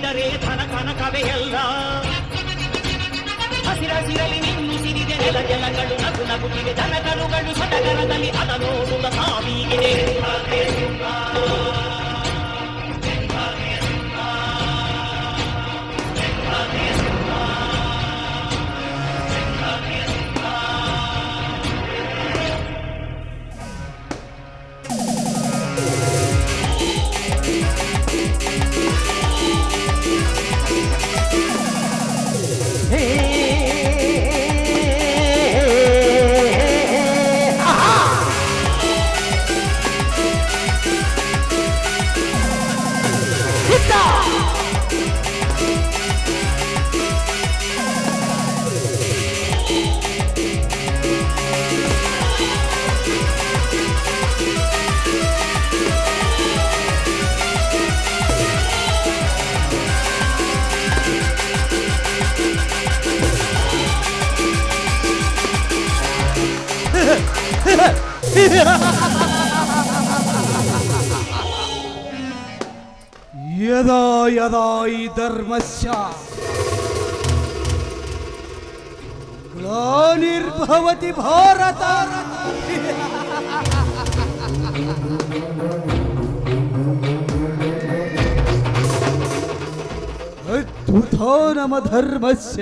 ಮುಟ್ಟಿದರೆ ಧನ ಕನಕವೇ ಎಲ್ಲ ಹಸಿರಸಿರಲಿ ನಿನ್ನುಸಿರಿಗೆ ನೆಲ ಜಲಗಳು ನಗು ನಗುತ್ತಿವೆ ದನಕರುಗಳು ಸಡಗರದಲ್ಲಿ ಅದ ನೋಡುವ ಸಾವಿಗಿದೆ ಯದಾ ಯದಾ ಈ ಧರ್ಮಸ್ಯ ಗ್ಲಾನಿರ್ಭವತಿ ಭಾರತ ಅದ್ಭುತೋ ನಮ ಧರ್ಮಸ್ಯ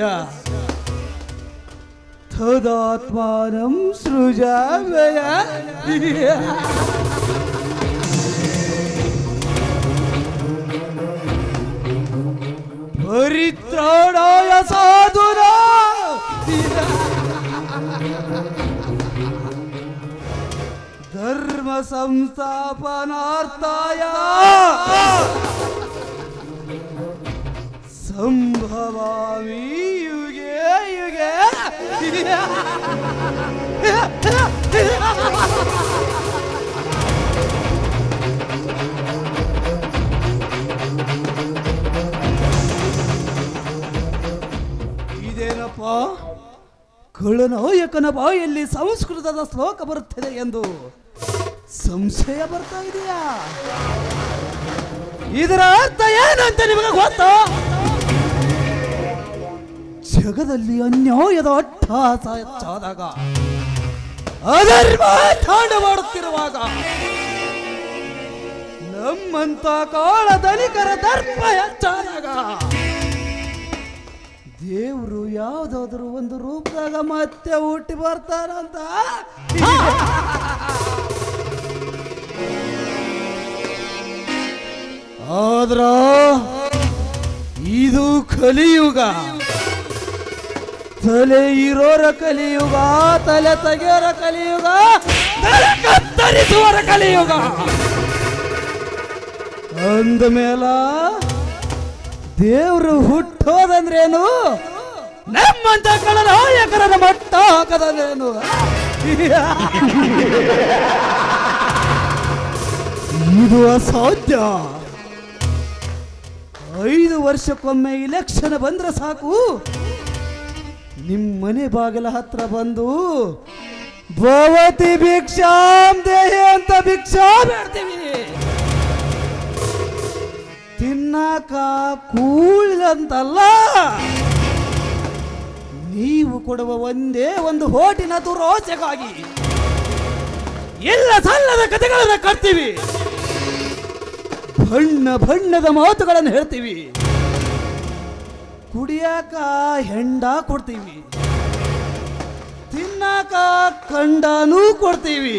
ತದಾತ್ಮಾನಂ ಸೃಜಾಮಯ ಪರಿತ್ರಾಣಾಯ ಸಾಧುರ ಧರ್ಮ ಸಂಸ್ಥಾಪನಾರ್ಥಾಯ ಸಂಭವಾಮಿ ಯುಗೆ ಯುಗೆ ಇದೇನಪ್ಪ ಕಳ್ಳನಾಯಕನ ಬಾಯಲ್ಲಿ ಸಂಸ್ಕೃತದ ಶ್ಲೋಕ ಬರುತ್ತದೆ ಎಂದು ಸಂಶಯ ಬರ್ತಾ ಇದೆಯಾ ಇದರ ಅರ್ಥ ಏನು ಅಂತ ನಿಮಗೆ ಗೊತ್ತಾ ಜಗದಲ್ಲಿ ಅನ್ಯಾಯದ ಅಟ್ಟಹಾಸ ಹೆಚ್ಚಾದಾಗ ಅಧರ್ಮ ತಾಂಡವಾಡುತ್ತಿರುವಾಗ ನಮ್ಮಂತ ಕಾಳ ಧನಿಕರ ದರ್ಪ ಹೆಚ್ಚಾದಾಗ ದೇವರು ಯಾವುದಾದ್ರೂ ಒಂದು ರೂಪದಾಗ ಮತ್ತೆ ಹುಟ್ಟಿ ಬರ್ತಾರಂತ ಆದ್ರ ಇದು ಕಲಿಯುಗ ತಲೆ ಇರೋರ ಕಲಿಯುಗ ತಲೆ ತೆಗೆಯೋರ ಕಲಿಯುಗ ತಲೆ ಕತ್ತರಿಸುವರ ಕಲಿಯುಗ ಅಂದಮೇಲ ದೇವ್ರು ಹುಟ್ಟೋದಂದ್ರೇನು ನಮ್ಮಂತ ಕಳನಾಯಕರನ್ನ ಮಟ್ಟ ಹಾಕದಂದ್ರೇನು ಇದು ಅಸಾಧ್ಯ ಐದು ವರ್ಷಕ್ಕೊಮ್ಮೆ ಇಲೆಕ್ಷನ್ ಬಂದ್ರೆ ಸಾಕು ನಿಮ್ಮ ಮನೆ ಬಾಗಿಲ ಹತ್ರ ಬಂದು ಭವತಿ ಭಿಕ್ಷಾಂ ದೇಹಿ ಅಂತ ಭಿಕ್ಷಾ ಬೇಡ್ತೀವಿ ತಿನ್ನಾಕ ಕೂಳಿದಂತಲ್ಲ ನೀವು ಕೊಡುವ ಒಂದೇ ಒಂದು ಹೋಟಿನ ದುರೋಚೆಗಾಗಿ ಎಲ್ಲ ಸಲ್ಲದ ಕಥೆಗಳನ್ನು ಕಟ್ತೀವಿ ಬಣ್ಣ ಬಣ್ಣದ ಮಾತುಗಳನ್ನು ಹೇಳ್ತೀವಿ ಕುಡಿಯಾಕ ಹೆಂಡ ಕೊಡ್ತೀವಿ ತಿನ್ನಾಕ ಕಂಡನೂ ಕೊಡ್ತೀವಿ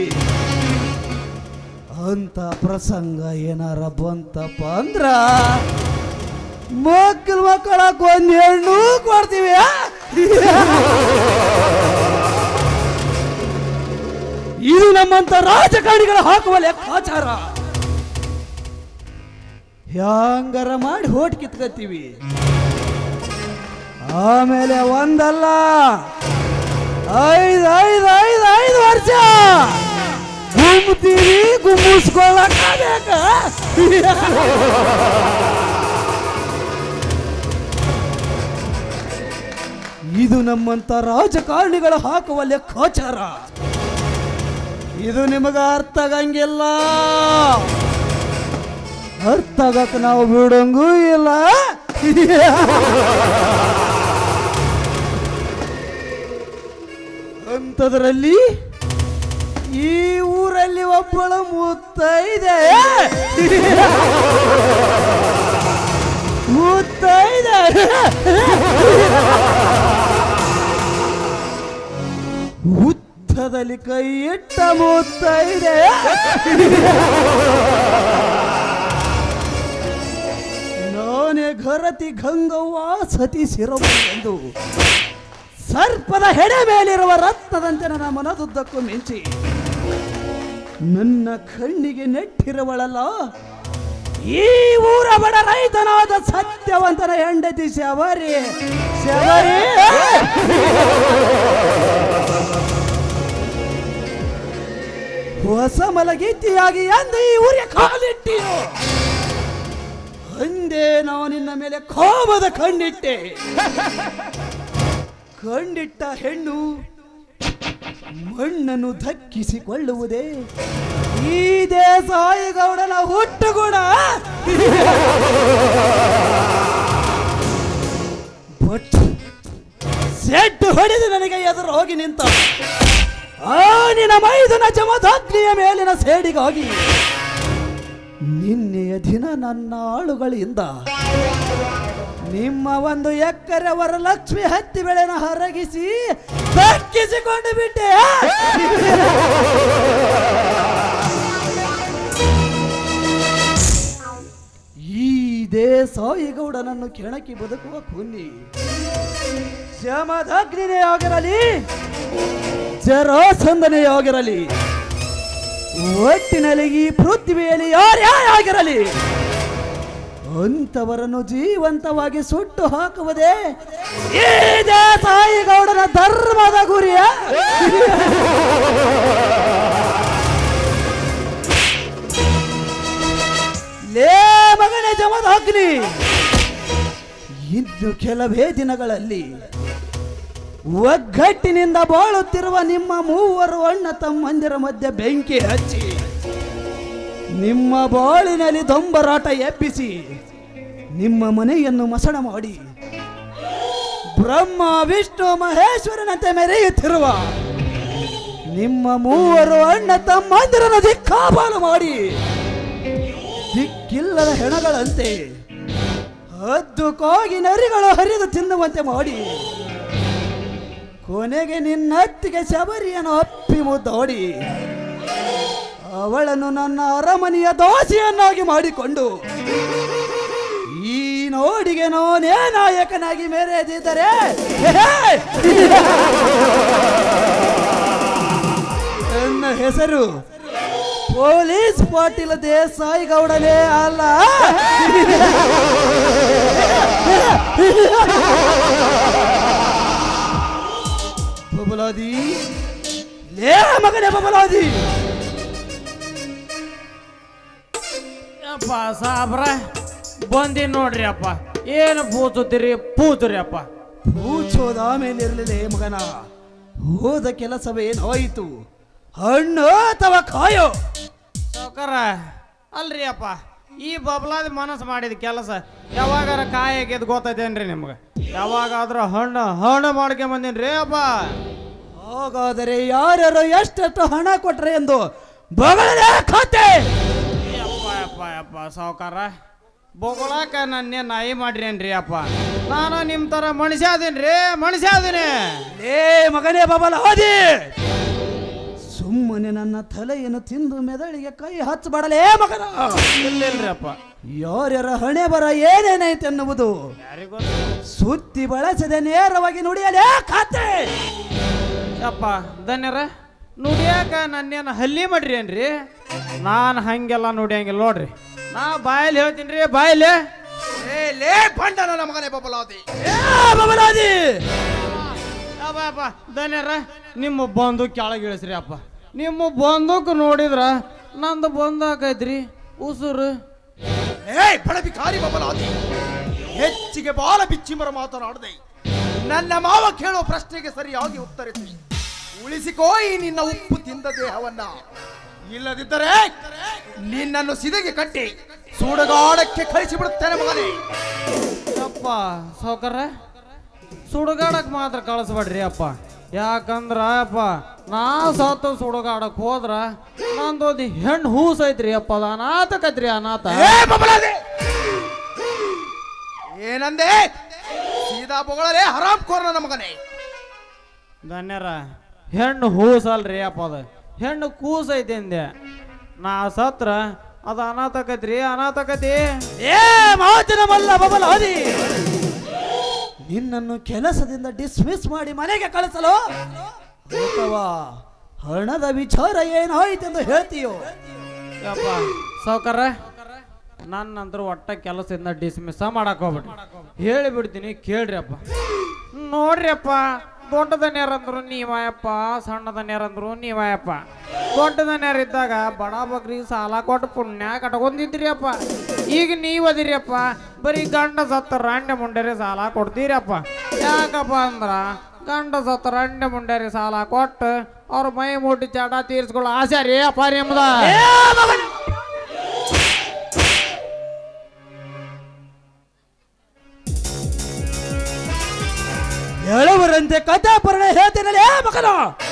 ಅಂತ ಪ್ರಸಂಗ ಏನಾರ ಬಂತಪ್ಪ ಅಂದ್ರ ಮಕ್ಕಳ ಮಕ್ಕಳಕ್ಕೆ ಒಂದ್ ಹೆಣ್ಣು ಕೊಡ್ತೀವಿ ಆ? ಇದು ನಮ್ಮಂತ ರಾಜಕಾರಣಿಗಳ ಹಾಕುವ ಲೆಕ್ಕಾಚಾರ ಹ್ಯಾಂಗಾರ ಮಾಡಿ ಹೋಟ್ ಕಿತ್ಕತ್ತೀವಿ ಆಮೇಲೆ ಒಂದಲ್ಲ ಐದು ಐದು ಐದು ಐದು ವರ್ಷ ಗುಮ್ತೀವಿ ಗುಮ್ಮಿಸ್ಕೊಳ್ಳಕ ಇದು ನಮ್ಮಂತ ರಾಜಕಾರಣಿಗಳ ಹಾಕುವ ಲೆಕ್ಕಾಚಾರ ಇದು ನಿಮಗ ಅರ್ಥ ಆಗಂಗಿಲ್ಲ ಅರ್ಥ ಆಗಕ್ ನಾವು ಬಿಡಂಗೂ ಇಲ್ಲ ಅಂಥದ್ರಲ್ಲಿ ಈ ಊರಲ್ಲಿ ಒಬ್ಬಳು ಮುತ್ತೈದೆ ಮುತ್ತೈದೆ ಹುತ್ತದಲ್ಲಿ ಕೈ ಇಟ್ಟ ಮುತ್ತೈದೆ ನಾನೇ ಘರತಿ ಗಂಗವ್ವ ಸತಿ ಶಿರವು ಎಂದು ಸರ್ಪದ ಹೆಡೆ ಮೇಲಿರುವ ರತ್ನದಂತೆ ನನ್ನ ಮನದುದ್ದಕ್ಕೂ ಮಿಂಚಿ ನನ್ನ ಕಣ್ಣಿಗೆ ನೆಟ್ಟಿರುವಳಲ್ಲ ಈ ಊರ ಬಡ ರೈತನಾದ ಸತ್ಯವಂತನ ಹೆಂಡತಿ ಶಬರಿ ಶಬರಿ ಹೊಸ ಮಲಗೀತಿಯಾಗಿ ಎಂದು ಈ ಊರಿಗೆ ಕಾಲಿಟ್ಟಿಯೋ ಅಂದೇ ನಾವು ನಿನ್ನ ಮೇಲೆ ಕೋಪದ ಕಣ್ಣಿಟ್ಟೆ ಕಂಡಿಟ್ಟ ಹೆಣ್ಣು ಮಣ್ಣನ್ನು ಧಕ್ಕಿಸಿಕೊಳ್ಳುವುದೇ ಈ ದೇಸಾಯಿಗೌಡನ ಹುಟ್ಟುಗುಣ ಬಟ್ ಸೆಟ್ಟು ಹೊಡೆದು ನನಗೆ ಎದುರು ಹೋಗಿ ನಿಂತ ಆ ನಿನ್ನ ಮೈದುನ ಜಮದಗ್ನಿಯ ಮೇಲಿನ ಸೇಡಿಗಾಗಿ ನಿನ್ನೆಯ ದಿನ ನನ್ನ ಆಳುಗಳಿಂದ ನಿಮ್ಮ ಒಂದು ಎಕ್ಕರೆ ವರಲಕ್ಷ್ಮಿ ಹತ್ತಿ ಬೆಳೆನ ಹರಗಿಸಿ ದಕ್ಕಿಸಿಕೊಂಡು ಬಿಟ್ಟೆ ಈ ದೇಸಾಯಿಗೌಡನನ್ನು ಕೆಣಕಿ ಬದುಕುವ ಕುನ್ನಿ ಶಮದಗ್ನಿನೇ ಆಗಿರಲಿ ಜರಾಸಂದನೇ ಆಗಿರಲಿ ಒಟ್ಟಿನಲ್ಲಿ ಈ ಪೃಥ್ವಿಯಲ್ಲಿ ಯಾರ್ಯಾರೇ ಆಗಿರಲಿ ಅಂತವರನ್ನು ಜೀವಂತವಾಗಿ ಸುಟ್ಟು ಹಾಕುವುದೇ ಈ ದೇಸಾಯಿಗೌಡನ ಧರ್ಮದ ಗುರಿಯ ಲೇ ಮಗನೇ ಜಮದಾಗ್ನಿ ಇನ್ನು ಕೆಲವೇ ದಿನಗಳಲ್ಲಿ ಒಗ್ಗಟ್ಟಿನಿಂದ ಬಾಳುತ್ತಿರುವ ನಿಮ್ಮ ಮೂವರು ಅಣ್ಣ ತಮ್ಮಂದಿರ ಮಧ್ಯೆ ಬೆಂಕಿ ಹಚ್ಚಿ ನಿಮ್ಮ ಬಾಳಿನಲ್ಲಿ ದೊಂಬರಾಟ ಎಬ್ಬಿಸಿ ನಿಮ್ಮ ಮನೆಯನ್ನು ಮಸಣ ಮಾಡಿ ಬ್ರಹ್ಮ ವಿಷ್ಣು ಮಹೇಶ್ವರನಂತೆ ಮೆರೆಯುತ್ತಿರುವ ನಿಮ್ಮ ಮೂವರು ಅಣ್ಣ ತಮ್ಮಂದಿರನ್ನು ದಿಕ್ಕಾಪಾಲು ಮಾಡಿ ದಿಕ್ಕಿಲ್ಲದ ಹೆಣಗಳಂತೆ ಹದ್ದು ಕೋಗಿ ನರಿಗಳು ಹರಿದು ತಿನ್ನುವಂತೆ ಮಾಡಿ ಕೊನೆಗೆ ನಿನ್ನತ್ತಿಗೆ ಶಬರಿಯನ್ನು ಅಪ್ಪಿ ಮುದ್ದೋಡಿ ಅವಳನ್ನು ನನ್ನ ಅರಮನೆಯ ದೋಸೆಯನ್ನಾಗಿ ಮಾಡಿಕೊಂಡು ಈ ನೋಡಿಗೆ ನಾನೇ ನಾಯಕನಾಗಿ ಮೆರೆದಿದ್ದರೆ ನನ್ನ ಹೆಸರು ಪೊಲೀಸ್ ಪಾಟೀಲ್ ದೇಸಾಯಿ ಗೌಡನೇ ಅಲ್ಲ ಬಬಲಾದಿ ಲೇ ಮಗನೇ ಬಬಲಾದಿ ಅಪ್ಪ ಸಾಬ್ರ ಬಂದಿ ನೋಡ್ರಿ ಅಪ್ಪ ಏನು ಪೂತುತ್ತೀರಿ ಪೂತುರಿ ಅಪ್ಪ ಪೂಚೋದ ಆಮೇಲೆ ಇರಲಿಲ್ಲ ಮಗನ ಹೋದ ಕೆಲಸವೇನಾಯಿತು ಹಣ್ಣು ಅಥವಾ ಕಾಯೋ ಸಾವ್ಕಾರ ಅಲ್ರಿ ಅಪ್ಪ ಈ ಬಬ್ಲಾದ ಮನಸ್ಸು ಮಾಡಿದ ಕೆಲಸ ಯಾವಾಗಾರ ಕಾಯಿ ಹಾಕಿದ್ ಗೊತ್ತೈತೇನ್ರಿ ನಿಮ್ಗೆ ಯಾವಾಗಾದ್ರೂ ಹಣ್ಣು ಹಣ್ಣು ಮಾಡ್ಕೊಂಡ್ ಬಂದಿನ್ರಿ ಅಪ್ಪ ಹಾಗಾದರೆ ಯಾರ್ಯಾರು ಎಷ್ಟೆಷ್ಟು ಹಣ ಕೊಟ್ರೆ ಎಂದು ಬಗಳೇ ಖಾತೆ ಯಪ್ಪ ಯಪ್ಪ ಯಪ್ಪ ಸಾವ್ಕಾರ ಬೊಗಳಾಕ ನನ್ನೇ ನಾಯಿ ಮಾಡ್ರೇನ್ರಿ ಅಪ್ಪ ನಾನು ನಿಮ್ಮ ಥರ ಮನುಷ್ಯ ಅದೀನ್ರಿ ಮನುಷ್ಯ ಅದೀನಿ ಲೇ ಮಗನೇ ಬಬಲ ಹೋದಿ ಸುಮ್ಮನೆ ನನ್ನ ತಲೆಯನ್ನು ತಿಂದು ಮೆದಳಿಗೆ ಕೈ ಹಚ್ಚಬಡಲೇ ಮಗನ ಇಲ್ಲಿಲ್ರಿ ಅಪ್ಪ ಯಾರ್ಯಾರ ಹಣೆ ಬರ ಏನೇನೈತೆನ್ನುವುದು ಯಾರಿಗೂ ಸುತ್ತಿ ಬಳಸದೆ ನೇರವಾಗಿ ನುಡಿಯಲೇ ಖಾತೆ ಯಪ್ಪ ಧನ್ಯರ ನುಡಿಯಾಕ ನನ್ನೇನು ಹಲ್ಲಿ ಮಾಡ್ರಿ ಏನ್ರಿ ನಾನು ಹಂಗೆಲ್ಲ ನುಡಿಯಂಗಿಲ್ಲ ನೋಡ್ರಿ ನಾ ಬಾಯಲ್ಲಿ ಹೇಳ್ತೀನಿ ರೀ ಬಾಯಲ್ಲಿ ಲೇ ಬಂಡ ನನ್ನ ಮಗನೇ ಬಬಲಾದಿ ಏ ಬಬಲಾದಿ ಅಪ್ಪ ಅಪ್ಪ ಧನ್ಯರ ನಿಮ್ಮ ಬಂದೂಕ್ ಕೆಳಗೆ ಇಳಿಸ್ರಿ ಅಪ್ಪ ನಿಮ್ಮ ಬಂದೂಕ್ ನೋಡಿದ್ರ ನಂದು ಬಂದಾಕೈತ್ರಿ ಉಸುರು ಏಯ್ ಬಳಬಿಕಾರಿ ಬಬಲಾದಿ ಹೆಚ್ಚಿಗೆ ಬಾಲ ಬಿಚ್ಚಿಮರ ಮಾತನಾಡದೆ ನನ್ನ ಮಾವ ಕೇಳೋ ಪ್ರಶ್ನೆಗೆ ಸರಿಯಾಗಿ ಉತ್ತರಿಸಿ ಉಳಿಸಿಕೋ ಈ ನಿನ್ನ ಉಪ್ಪು ತಿಂದ ದೇಹವನ್ನ ಇಲ್ಲದಿದ್ದರೆ ನಿನ್ನನ್ನು ಸಿದೆಗೆ ಕಟ್ಟಿ ಸುಡಗಾಡಕ್ಕೆ ಕಳಿಸಿ ಬಿಡುತ್ತೇನೆ ಮಗನೇ ಯಪ್ಪ ಸಾವ್ಕಾರ ಸುಡುಗಾಡಕ್ ಮಾತ್ರ ಕಳಿಸ್ಬೇಡ್ರಿ ಅಪ್ಪ ಯಾಕಂದ್ರ ಅಪ್ಪ ನಾ ಸತ್ತು ಸುಡುಗಾಡಕ್ ಹೋದ್ರ ನಂದೊಂದು ಹೆಣ್ಣು ಹೂಸ್ ಐತ್ರಿ ಅಪ್ಪ ಅದ ಅನಾಥಕತ್ರಿ ಅನಾಥ ಏ ಬಬಲಾದಿ ಏನಂದೆ ಸೀದಾ ಬೊಗಳರೆ ಹರಾಮ್ ಕೋರ ನನ್ನ ಮಗನೇ ಧನ್ಯರ ಹೆಣ್ಣು ಹೂಸ್ ಅಲ್ರಿ ಅಪ್ಪ ಅದ ಹೆಣ್ಣು ಕೂಸ್ ಐತಿ ಅಂದೆ ನಾ ಸತ್ರ ಅದ ಅನಾಥಕತ್ರಿ ಅನಾಥಕತಿ ಏ ಮಾತಿನ ಮಲ್ಲ ಬಬಲಾದಿ ನಿನ್ನನ್ನು ಕೆಲಸದಿಂದ ಡಿಸ್ಮಿಸ್ ಮಾಡಿ ಮನೆಗೆ ಕಳಿಸಲು ಅಥವಾ ಹಣದ ವಿಚಾರ ಏನಾಯ್ತೆಂದು ಹೇಳ್ತೀಯೋ ಯಪ್ಪ ಸಾವ್ಕಾರ ನನ್ನಂದ್ರ ಒಟ್ಟ ಕೆಲಸದಿಂದ ಡಿಸ್ಮಿಸ್ ಮಾಡಕ್ ಹೋಗ್ಬಿಡ್ರಿ ಹೇಳಿಬಿಡ್ತೀನಿ ಕೇಳ್ರಿ ಅಪ್ಪ ನೋಡ್ರಿ ಅಪ್ಪ ದೊಡ್ಡ ದನ್ಯರಂದ್ರು ನೀವಯಪ್ಪ ಸಣ್ಣ ದನ್ಯರಂದ್ರು ನೀವಯಪ್ಪ ದೊಡ್ಡ ದನ್ಯರ ಇದ್ದಾಗ ಬಡ ಬಗ್ರಿ ಸಾಲ ಕೊಟ್ಟು ಪುಣ್ಯ ಕಟ್ಕೊಂಡಿದ್ರಿ ಅಪ್ಪ ಈಗ ನೀವು ಅದಿರಿ ಅಪ್ಪ ಬರೀ ಗಂಡ ಸತ್ತ ರಂಡೆ ಮುಂಡೆರಿ ಸಾಲ ಕೊಡ್ತೀರಪ್ಪ ಯಾಕಪ್ಪ ಅಂದ್ರ ಗಂಡ ಸತ್ತ ರಂಡೆ ಮುಂಡೆರಿ ಸಾಲ ಕೊಟ್ಟು ಅವ್ರ ಮೈ ಮುಟ್ಟಿ ಚಟ ತೀರ್ಸ್ಕೊಳ್ಳೋ ಆಸೆ ರೀ ಅಪ್ಪ ನಿಮ್ದ ಹೇಳುವರಂತೆ ಕಥಾಪರಣ ಹೇಳ್ತೇನಲ್ಲ ಏ ಮಗನ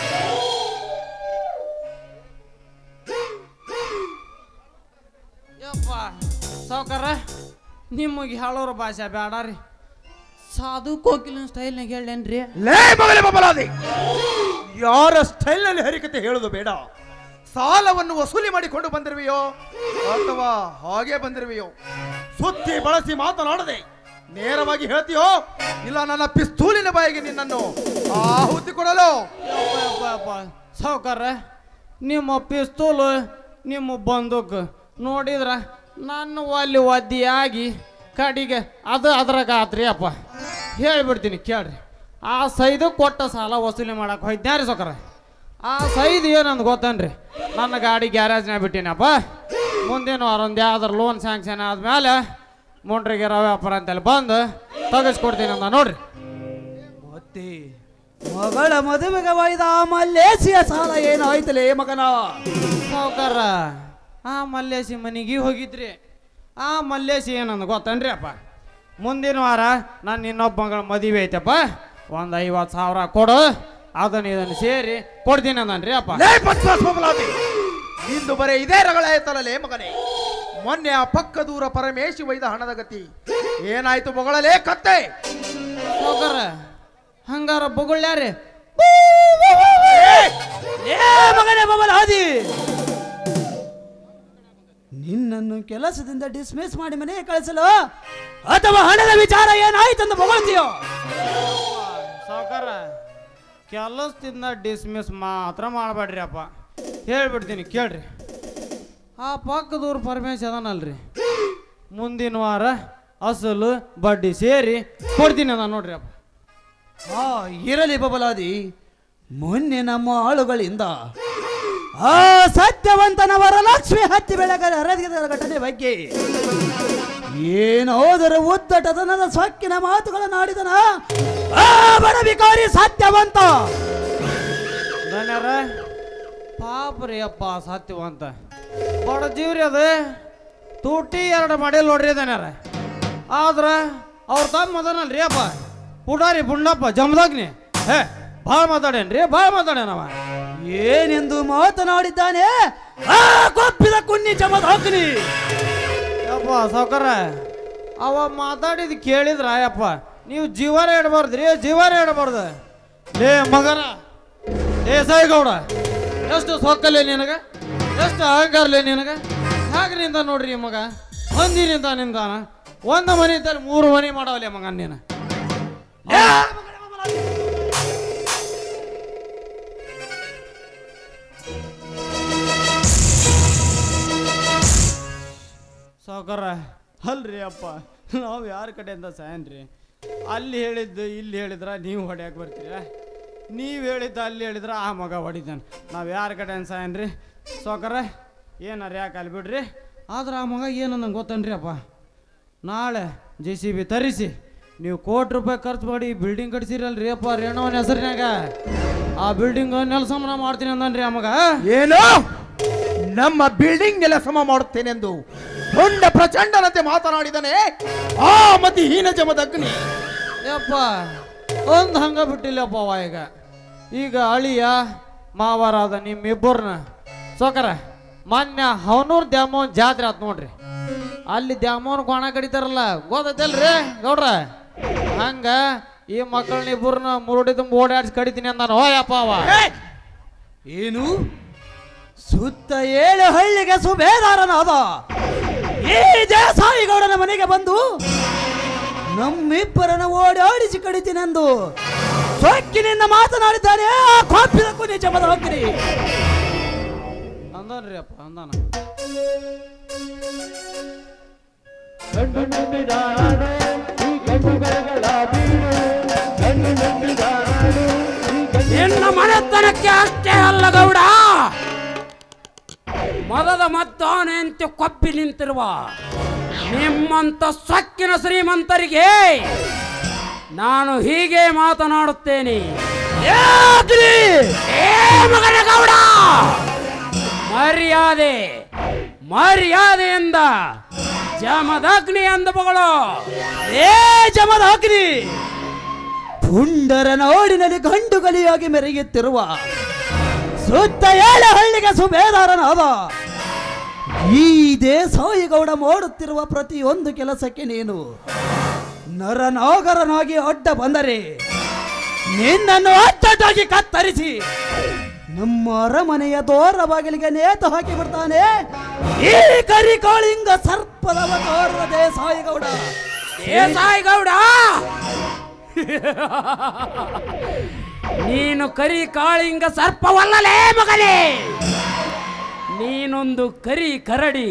ಯಪ್ಪ ಸಾವ್ಕಾರ ನಿಮಗೆ ಹೇಳೋರ ಭಾಷೆ ಬೇಡ ರೀ ಸಾಧು ಕೋಕಿಲಿನ ಸ್ಟೈಲ್ನಾಗ ಹೇಳೇನ್ರಿ ಲೇ ಮಗನೇ ಬಬಲಾದಿ ಯಾರ ಸ್ಟೈಲ್ನಲ್ಲಿ ಹರಿಕತೆ ಹೇಳೋದು ಬೇಡ ಸಾಲವನ್ನು ವಸೂಲಿ ಮಾಡಿಕೊಂಡು ಬಂದಿರುವೆಯೋ ಅಥವಾ ಹಾಗೆ ಬಂದಿರುವೆಯೋ ಸುತ್ತಿ ಬಳಸಿ ಮಾತನಾಡದೆ ನೇರವಾಗಿ ಹೇಳ್ತೀಯೋ ಇಲ್ಲ ನನ್ನ ಪಿಸ್ತೂಲಿನ ಬಾಯಿಗೆ ನಿನ್ನನ್ನು ಆಹುತಿ ಕೊಡಲು ಯಪ್ಪ ಯಪ್ಪ ಯಪ್ಪ ಸಾವ್ಕಾರ ನಿಮ್ಮ ಪಿಸ್ತೂಲು ನಿಮ್ಮ ಬಂದೂಕ್ ನೋಡಿದ್ರ ನನ್ನ ಒಲ್ಲಿ ಒದ್ದಿಯಾಗಿ ಕಡಿಗೆ ಅದು ಅದ್ರಾಗ ಆತ್ರಿ ಅಪ್ಪ ಹೇಳ್ಬಿಡ್ತೀನಿ ಕೇಳ್ರಿ ಆ ಸೈದು ಕೊಟ್ಟ ಸಾಲ ವಸೂಲಿ ಮಾಡಕ್ಕೆ ಹೋಯ್ದ್ಯಾರಿ ಸೌಕರ ಆ ಸೈದು ಏನಂದ್ ಗೊತ್ತೇನ್ರಿ ನನ್ನ ಗಾಡಿ ಗ್ಯಾರೇಜ್ನಾಗ ಬಿಟ್ಟಿನಪ್ಪ ಮುಂದಿನ ವಾರ ಒಂದು ಯಾವ್ದಾರು ಲೋನ್ ಸ್ಯಾಂಕ್ಷನ್ ಆದ್ಮೇಲೆ ಮುಂಡ್ರಿಗೆ ರವೆ ವ್ಯಾಪಾರ ಅಂತೇಳಿ ಬಂದು ತೆಗೆಸ್ಕೊಡ್ತೀನಿ ಅಂತ ನೋಡ್ರಿ ಮತ್ತೆ ಮಗಳ ಮದುವೆಗೆ ಒಯ್ದ ಆ ಮಲ್ಲೇಸಿಯ ಸಾಲ ಏನಾಯ್ತಲೇ ಮಗನ ಸಾವ್ಕಾರ ಆ ಮಲ್ಲೇಶಿ ಮನೆಗೆ ಹೋಗಿದ್ರಿ ಆ ಮಲ್ಲೇಶಿ ಏನಂದ ಗೊತ್ತನ್ರಿ ಅಪ್ಪ ಮುಂದಿನ ವಾರ ನನ್ನ ಇನ್ನೊಬ್ಬ ಮಗಳ ಮದುವೆ ಐತಪ್ಪ ಒಂದು ಐವತ್ತು ಸಾವಿರ ಕೊಡು ಅದನ್ನ ಇದನ್ನು ಸೇರಿ ಕೊಡ್ತೀನಿ ಅಂದನ್ರಿ ಅಪ್ಪ ಲೇ ಪದ್ಮಾಸ್ ಬಬಲಾದಿ ಇಂದು ಬರೇ ಇದೇ ರಗಳ ಆಯ್ತಲ್ಲೇ ಮಗನೇ ಮೊನ್ನೆ ಆ ಪಕ್ಕ ದೂರ ಪರಮೇಶಿ ಒಯ್ದ ಹಣದ ಗತಿ ಏನಾಯ್ತು ಬೊಗಳಲೇ ಕತ್ತೆ ಸಾವ್ಕಾರ ಹಂಗಾರ ಬೊಗಳ್ಯಾರಿ ಏ ಮಗನೇ ಬಬಲಾದಿ ನಿನ್ನನ್ನು ಕೆಲಸದಿಂದ ಡಿಸ್ಮಿಸ್ ಮಾಡಿ ಮನೆಗೆ ಕಳಿಸಲು ಅಥವಾ ಹಣದ ವಿಚಾರ ಏನಾಯ್ತೆಂದು ಬೊಗಳ್ತೀಯೋ ಸಾವ್ಕಾರ ಕೆಲಸದಿಂದ ಡಿಸ್ಮಿಸ್ ಮಾತ್ರ ಮಾಡಬೇಡ್ರಿ ಅಪ್ಪ ಹೇಳ್ಬಿಡ್ತೀನಿ ಕೇಳ್ರಿ ಆ ಪಕ್ಕದೂರು ಪರಮೇಶ್ ಅದಾನಲ್ರಿ ಮುಂದಿನ ವಾರ ಅಸಲು ಬಡ್ಡಿ ಸೇರಿ ಕೊಡ್ತೀನಿ ಅದ ನೋಡ್ರಿ ಅಪ್ಪ ಆ ಇರಲಿ ಬಬಲಾದಿ ಮೊನ್ನೆ ನಮ್ಮ ಆಳುಗಳಿಂದ ಆ ಸತ್ಯವಂತನ ವರಲಕ್ಷ್ಮಿ ಹತ್ತಿ ಬೆಳಗದ ಹರಿದ ಘಟನೆ ಬಗ್ಗೆ ಏನೋದರ ಉದ್ದಟತನದ ಸೊಕ್ಕಿನ ಮಾತುಗಳನ್ನು ಆಡಿದನ ಆ ಬಡವಿಕಾರಿ ಸತ್ಯವಂತ ದನ್ಯಾರ ಪಾಪ ರೀ ಅಪ್ಪ ಸತ್ಯವಂತ ಬಡ ಜೀವ್ರಿ ಅದು ತೂಟಿ ಎರಡು ಮಾಡಿಲ್ ನೋಡ್ರಿ ದನ್ಯಾರ ಆದ್ರ ಅವ್ರ ತಮ್ಮ ಅದಾನಲ್ರಿ ಅಪ್ಪ ಪುಡಾರಿ ಬುಂಡಪ್ಪ ಜಮದಾಗ್ನಿ ಹೇ ಭಾಳ ಮಾತಾಡೇನ್ರಿ ಭಾಳ ಮಾತಾಡೇನವ ಏನೆಂದು ಮಾತನಾಡಿದ್ದಾನೆ ಆ ಕೊಪ್ಪಿದ ಕುನ್ನಿ ಜಮದ ಹಾಕ್ನಿ ಯಪ್ಪ ಸಾವ್ಕಾರ ಅವ ಮಾತಾಡಿದ್ ಕೇಳಿದ್ರ ಯಪ್ಪ ನೀವು ಜೀವನ ಇಡಬಾರ್ದ್ರಿ ಜೀವನ ಇಡಬಾರ್ದು ಲೇ ಮಗನ ಏ ಸಾಯಿಗೌಡ ಎಷ್ಟು ಸೊಕ್ಕಲೆ ನಿನಗ ಎಷ್ಟು ಅಹಂಕಾರಲೆ ನಿನಗ ಹಾಗೆ ನಿಂದ ನೋಡ್ರಿ ಈ ಮಗ ಒಂದಿನಿಂದ ನಿಂದಾನ ಒಂದು ಮನೆ ಇದ್ದಲ್ಲಿ ಮೂರು ಮನೆ ಮಾಡವಲ್ಲ ಮಗ ನೀನು ಸಾವುಕಾರ ಅಲ್ರಿ ಅಪ್ಪ ನಾವು ಯಾರ ಕಡೆಯಿಂದ ಸಾಯನ್ರಿ ಅಲ್ಲಿ ಹೇಳಿದ್ದು ಇಲ್ಲಿ ಹೇಳಿದ್ರ ನೀವು ಹೊಡ್ಯಾಕೆ ಬರ್ತೀರ ನೀವು ಹೇಳಿದ್ದು ಅಲ್ಲಿ ಹೇಳಿದ್ರ ಆ ಮಗ ಹೊಡಿತಾನೆ ನಾವು ಯಾರ ಕಡೆಯಿಂದ ಸಾಯನ್ರಿ ಸಾವುಕಾರ ಏನಾರ ಯಾಕೆ ಅಲ್ಲಿ ಬಿಡ್ರಿ ಆದ್ರೆ ಆ ಮಗ ಏನು ನಂಗೆ ಗೊತ್ತನ್ರಿ ಅಪ್ಪ ನಾಳೆ ಜೆ ಸಿ ಬಿ ತರಿಸಿ ನೀವು ಕೋಟಿ ರೂಪಾಯಿ ಖರ್ಚು ಮಾಡಿ ಬಿಲ್ಡಿಂಗ್ ಕಟ್ಸಿರಲ್ರಿ ಅಪ್ಪ ರೇಣವನ ಹೆಸರಿನಾಗ ಆ ಬಿಲ್ಡಿಂಗ್ ನೆಲಸಮನ ಮಾಡ್ತೀನಿ ಅಂದನ್ರಿ ಆ ಮಗ ಏನು ನಮ್ಮ ಬಿಲ್ಡಿಂಗ್ ಎಲ್ಲ ಸಮ ಮಾಡುತ್ತೇನೆಂದು ಹೊಂಡ ಪ್ರಚಂಡನಂತೆ ಮಾತನಾಡಿದನೆ ಆ ಮತಿಹೀನ ಜಮದ ಅಗ್ನಿ ಯಪ್ಪ ಒಂದು ಹಂಗ ಬಿಟ್ಟಿಲ್ಲಪ್ಪ ಅವ ಈಗ ಈಗ ಅಳಿಯ ಮಾವರಾದ ನಿಮ್ಮಿಬ್ಬರನ್ನ ಸೋಕರ ಮೊನ್ನೆ ಹವನೂರ್ ದ್ಯಾಮೋನ್ ಜಾತ್ರೆ ಆತ್ ನೋಡ್ರಿ ಅಲ್ಲಿ ದ್ಯಾಮೋನ್ ಗೋಣ ಕಡಿತಾರಲ್ಲ ಗೊತ್ತೈತಲ್ರಿ ಗೌಡ್ರ ಹಂಗ ಈ ಮಕ್ಕಳನ್ನ ಇಬ್ಬರನ್ನ ಮುರುಡಿ ತುಂಬ ಓಡಾಡ್ಸಿ ಕಡಿತೀನಿ ಅಂದಾನ ಹೋಯಪ್ಪ ಅವ ಏನು ಸುತ್ತ ಏಳು ಹಳ್ಳಿಗೆ ಸುಬೇದಾರನಾದ ಈ ದೇಸಾಯಿಗೌಡನ ಮನೆಗೆ ಬಂದು ನಮ್ಮಿಬ್ಬರನ್ನು ಓಡಾಡಿಸಿ ಕಡಿತೀನೆಂದು ಸೊಕ್ಕಿನಿಂದ ಮಾತನಾಡಿದ್ದಾನೆ ಆ ಕೋಪಿದಕ್ಕೂ ನಿಜ ಮದ ಹೋಗ್ತೀನಿ ಅಂದನ್ರಿ ಅಪ್ಪ ಅಂದಾನ ನಿನ್ನ ಮನೆತನಕ್ಕೆ ಅಷ್ಟೇ ಅಲ್ಲ ಗೌಡ ಮದದ ಮದ್ದಾನೆ ಅಂತ ಕೊಪ್ಪಿ ನಿಂತಿರುವ ನಿಮ್ಮಂತ ಸೊಕ್ಕಿನ ಶ್ರೀಮಂತರಿಗೆ ನಾನು ಹೀಗೆ ಮಾತನಾಡುತ್ತೇನೆ ಏ ಮಗನ ಗೌಡ ಮರ್ಯಾದೆ ಮರ್ಯಾದೆಯಿಂದ ಜಮದಗ್ನಿ ಎಂದ ಮಗಳು ಏ ಜಮದ ಹಾಕಿರಿ ಪುಂಡರ ನೋಡಿನಲ್ಲಿ ಗಂಡು ಗಲಿಯಾಗಿ ಮೆರೆಯುತ್ತಿರುವ ಸುತ್ತ ಏಳು ಹಳ್ಳಿಗೆ ಸುಬೇದಾರನಾದ ಈ ದೇಸಾಯಿಗೌಡ ಮಾಡುತ್ತಿರುವ ಪ್ರತಿಯೊಂದು ಕೆಲಸಕ್ಕೆ ನೀನು ನರನಾಗರನಾಗಿ ಅಡ್ಡ ಬಂದರೆ ನಿನ್ನನ್ನು ಅಚ್ಚಟಾಗಿ ಕತ್ತರಿಸಿ ನಮ್ಮ ಅರಮನೆಯ ದೋರ ಬಾಗಿಲಿಗೆ ನೇತು ಹಾಕಿ ಬಿಡ್ತಾನೆ ಈ ಕರಿಕಾಳಿಂಗ ಸರ್ಪದ ಅವತಾರದ ದೇಸಾಯಿಗೌಡ ದೇಸಾಯಿ ಗೌಡ ನೀನು ಕರಿ ಕಾಳಿಂಗ ಸರ್ಪವಲ್ಲಲೇ ಮಗನೇ ನೀನೊಂದು ಕರಿ ಕರಡಿ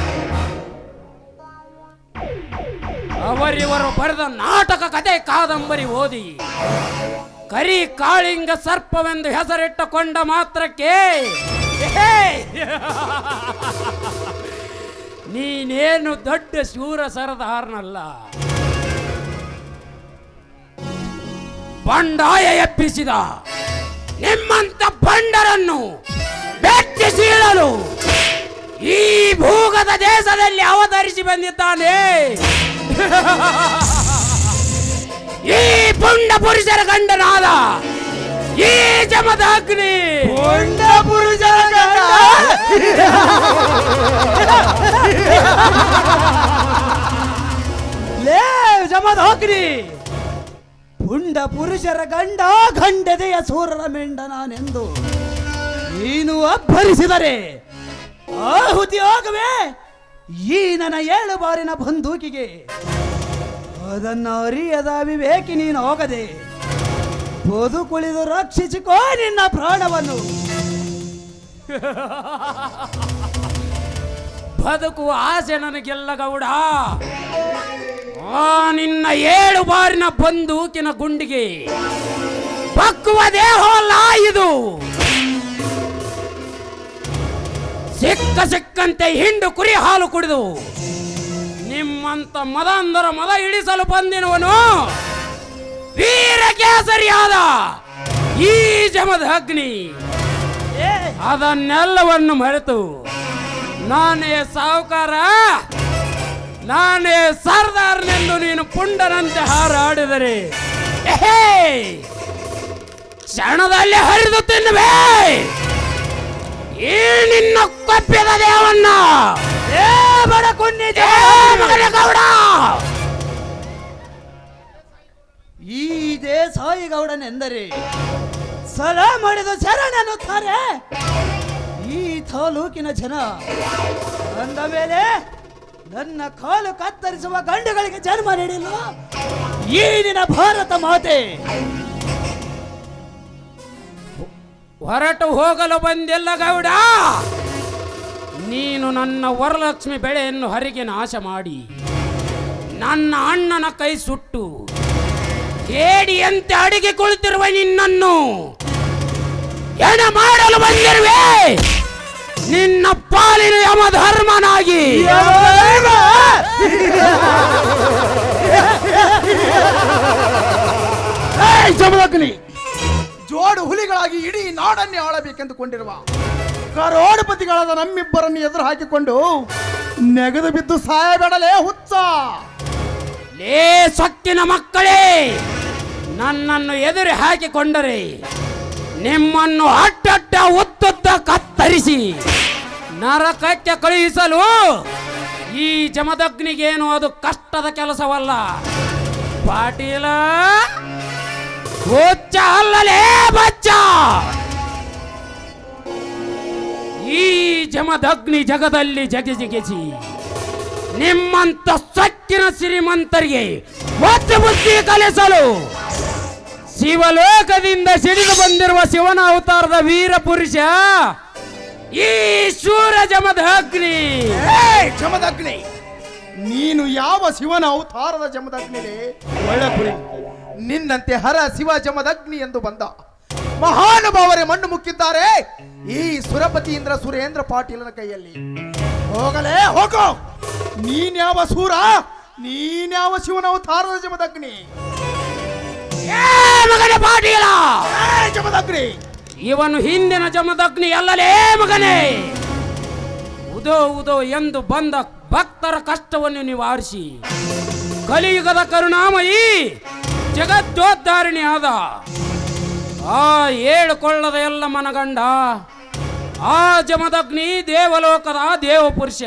ಅವರಿವರು ಬರೆದ ನಾಟಕ ಕತೆ ಕಾದಂಬರಿ ಓದಿ ಕರಿ ಕಾಳಿಂಗ ಸರ್ಪವೆಂದು ಹೆಸರಿಟ್ಟುಕೊಂಡ ಮಾತ್ರಕ್ಕೆ ಏ! ನೀನೇನು ದೊಡ್ಡ ಶೂರ ಸರದಾರನಲ್ಲ ಬಂಡಾಯ ಎಬ್ಬಿಸಿದ ನಿಮ್ಮಂತ ಬಂಡರನ್ನು ಬೆಟ್ಟಿಸೀಳಲು ಈ ಭೂಗದ ದೇಶದಲ್ಲಿ ಅವತರಿಸಿ ಬಂದಿದ್ದಾನೆ ಈ ಪುಂಡ ಪುರುಷರ ಗಂಡನಾದ ಈ ಜಮದ ಅಗ್ನಿ ಪುಂಡ ಪುರುಷರ ಗಂಡ ಲೇ ಜಮದ ಹಾಕ್ರಿ ಪುಂಡ ಪುರುಷರ ಗಂಡ ಗಂಡದೆಯ ಸೂರರ ಮೆಂಡ ನಾನೆಂದು ನೀನು ಅಬ್ಬರಿಸಿದರೆ ಆಹುತಿ ಆಗುವೆ ಈ ನನ್ನ ಏಳು ಬಾರಿನ ಬಂದೂಕಿಗೆ ಅದನ್ನು ಅರಿಯದ ವಿವೇಕಿ ನೀನು ಹೋಗದೆ ಬದುಕುಳಿದು ರಕ್ಷಿಸಿಕೋ ನಿನ್ನ ಪ್ರಾಣವನ್ನು ಬದುಕುವ ಆಸೆ ನನಗೆಲ್ಲ ಗೌಡ ಆ ನಿನ್ನ ಏಳು ಬಾರಿನ ಬಂದೂಕಿನ ಗುಂಡಿಗೆ ಬಕ್ಕುವ ದೇಹವಲ್ಲ ಇದು ಸಿಕ್ಕ ಸಿಕ್ಕಂತೆ ಹಿಂಡು ಕುರಿ ಹಾಲು ಕುಡಿದು ನಿಮ್ಮಂತ ಮದ ಅಂದರ ಮದ ಇಳಿಸಲು ಬಂದಿರುವನು ವೀರ ಕೇಸರಿಯಾದ ಈ ಜಮದ ಅಗ್ನಿ ಅದನ್ನೆಲ್ಲವನ್ನು ಮರೆತು ನಾನೇ ಸಾಹುಕಾರ ನಾನೇ ಸರ್ದಾರ್ನೆಂದು ನೀನು ಪುಂಡನಂತೆ ಹಾರಾಡಿದರೆ ಎಹೇ! ಕ್ಷಣದಲ್ಲಿ ಹರಿದು ತಿನ್ನುವೆ ಈ ನಿನ್ನ ಕೊಪ್ಪಿದ ದೇವನ್ನ ಏ ಬಡಕುನ್ನಿ ಮಗನ ಗೌಡ ಈ ದೇಸಾಯಿಗೌಡನೆಂದರೆ ಸಲ ಮಾಡಿದ ಶರಣೆನ್ನುತ್ತಾರೆ ಈ ತಾಲೂಕಿನ ಜನ ಅಂದ ಮೇಲೆ ನನ್ನ ಕಾಲು ಕತ್ತರಿಸುವ ಗಂಡುಗಳಿಗೆ ಜನ್ಮ ನೀಡಿಲ್ಲ ಈ ನಿನ್ನ ಭಾರತ ಮಾತೆ ಹೊರಟು ಹೋಗಲು ಬಂದಿಲ್ಲ ಗೌಡ ನೀನು ನನ್ನ ವರಲಕ್ಷ್ಮಿ ಬೆಳೆಯನ್ನು ಹರಿಗೆ ನಾಶ ಮಾಡಿ ನನ್ನ ಅಣ್ಣನ ಕೈ ಸುಟ್ಟು ಹೇಡಿಯಂತೆ ಅಡಿಗೆ ಕುಳಿತಿರುವ ನಿನ್ನನ್ನು ಎಣ ಮಾಡಲು ಬಂದಿರುವೆ ನಿನ್ನ ಪಾಲಿನ ಯಮಧರ್ಮನಾಗಿ ಏಯ್ ಜಮದಗ್ನಿ ಜೋಡು ಹುಲಿಗಳಾಗಿ ಇಡೀ ನಾಡನ್ನೇ ಆಳಬೇಕೆಂದುಕೊಂಡಿರುವ ಕರೋಡಪತಿಗಳಾದ ನಮ್ಮಿಬ್ಬರನ್ನು ಎದುರು ಹಾಕಿಕೊಂಡು ನೆಗೆದು ಬಿದ್ದು ಸಾಯಬೇಡಲೇ ಹುಚ್ಚ ಲೇ ಸೊಕ್ಕಿನ ಮಕ್ಕಳೇ ನನ್ನನ್ನು ಎದುರು ಹಾಕಿಕೊಂಡರೆ ನಿಮ್ಮನ್ನು ಅಡ್ಡಡ್ಡ ಉದ್ದುದ್ದ ಕತ್ತರಿಸಿ ನರಕಕ್ಕೆ ಕಳುಹಿಸಲು ಈ ಜಮದಗ್ನಿಗೇನು ಅದು ಕಷ್ಟದ ಕೆಲಸವಲ್ಲ ಪಾಟೀಲ ಹುಚ್ಚ ಅಲ್ಲಲೇ ಬಚ್ಚ ಈ ಜಮದಗ್ನಿ ಜಗದಲ್ಲಿ ಜಗಿ ಜಿಗಿಸಿ ನಿಮ್ಮಂತ ಸೊಕ್ಕಿನ ಶ್ರೀಮಂತರಿಗೆ ಒತ್ತು ಬುದ್ಧಿ ಕಲಿಸಲು ಶಿವಲೋಕದಿಂದ ಸಿಡಿದು ಬಂದಿರುವ ಶಿವನ ಅವತಾರದ ವೀರ ಪುರುಷ ಈ ಶೂರ ಜಮದ ಅಗ್ನಿ ಏಯ್, ಜಮದಗ್ನಿ ನೀನು ಯಾವ ಶಿವನ ಅವತಾರದ ಜಮದಗ್ನಿಲೆ ಒಳ್ಳೆ ಕುರಿ ನಿನ್ನಂತೆ ಹರ ಶಿವ ಜಮದಗ್ನಿ ಎಂದು ಬಂದ ಮಹಾನುಭಾವರೇ ಮಣ್ಣು ಮುಕ್ಕಿದ್ದಾರೆ ಈ ಸುರಪತಿ ಇಂದ್ರ ಸುರೇಂದ್ರ ಪಾಟೀಲನ ಕೈಯಲ್ಲಿ ಹೋಗಲೇ ಹೋಗೋ ನೀನ್ಯಾವ ಸೂರ ನೀನ್ಯಾವ ಶಿವನ ಅವತಾರದ ಜಮದಗ್ನಿ ಏ ಮಗನ ಪಾಟೀಲ ಏಯ್, ಜಮದಗ್ನಿ ಇವನು ಹಿಂದಿನ ಜಮದಗ್ನಿ ಅಲ್ಲಲೇ ಮಗನೇ ಉದೋ ಉದೋ ಎಂದು ಬಂದ ಭಕ್ತರ ಕಷ್ಟವನ್ನು ನಿವಾರಿಸಿ ಕಲಿಯುಗದ ಕರುಣಾಮಯಿ ಜಗದ್ದೋದ್ಧಾರಿಣಿ ಆದ ಆ ಏಳು ಕೊಳ್ಳದ ಎಲ್ಲ ಮನಗಂಡ ಆ ಜಮದಗ್ನಿ ದೇವಲೋಕದ ದೇವಪುರುಷ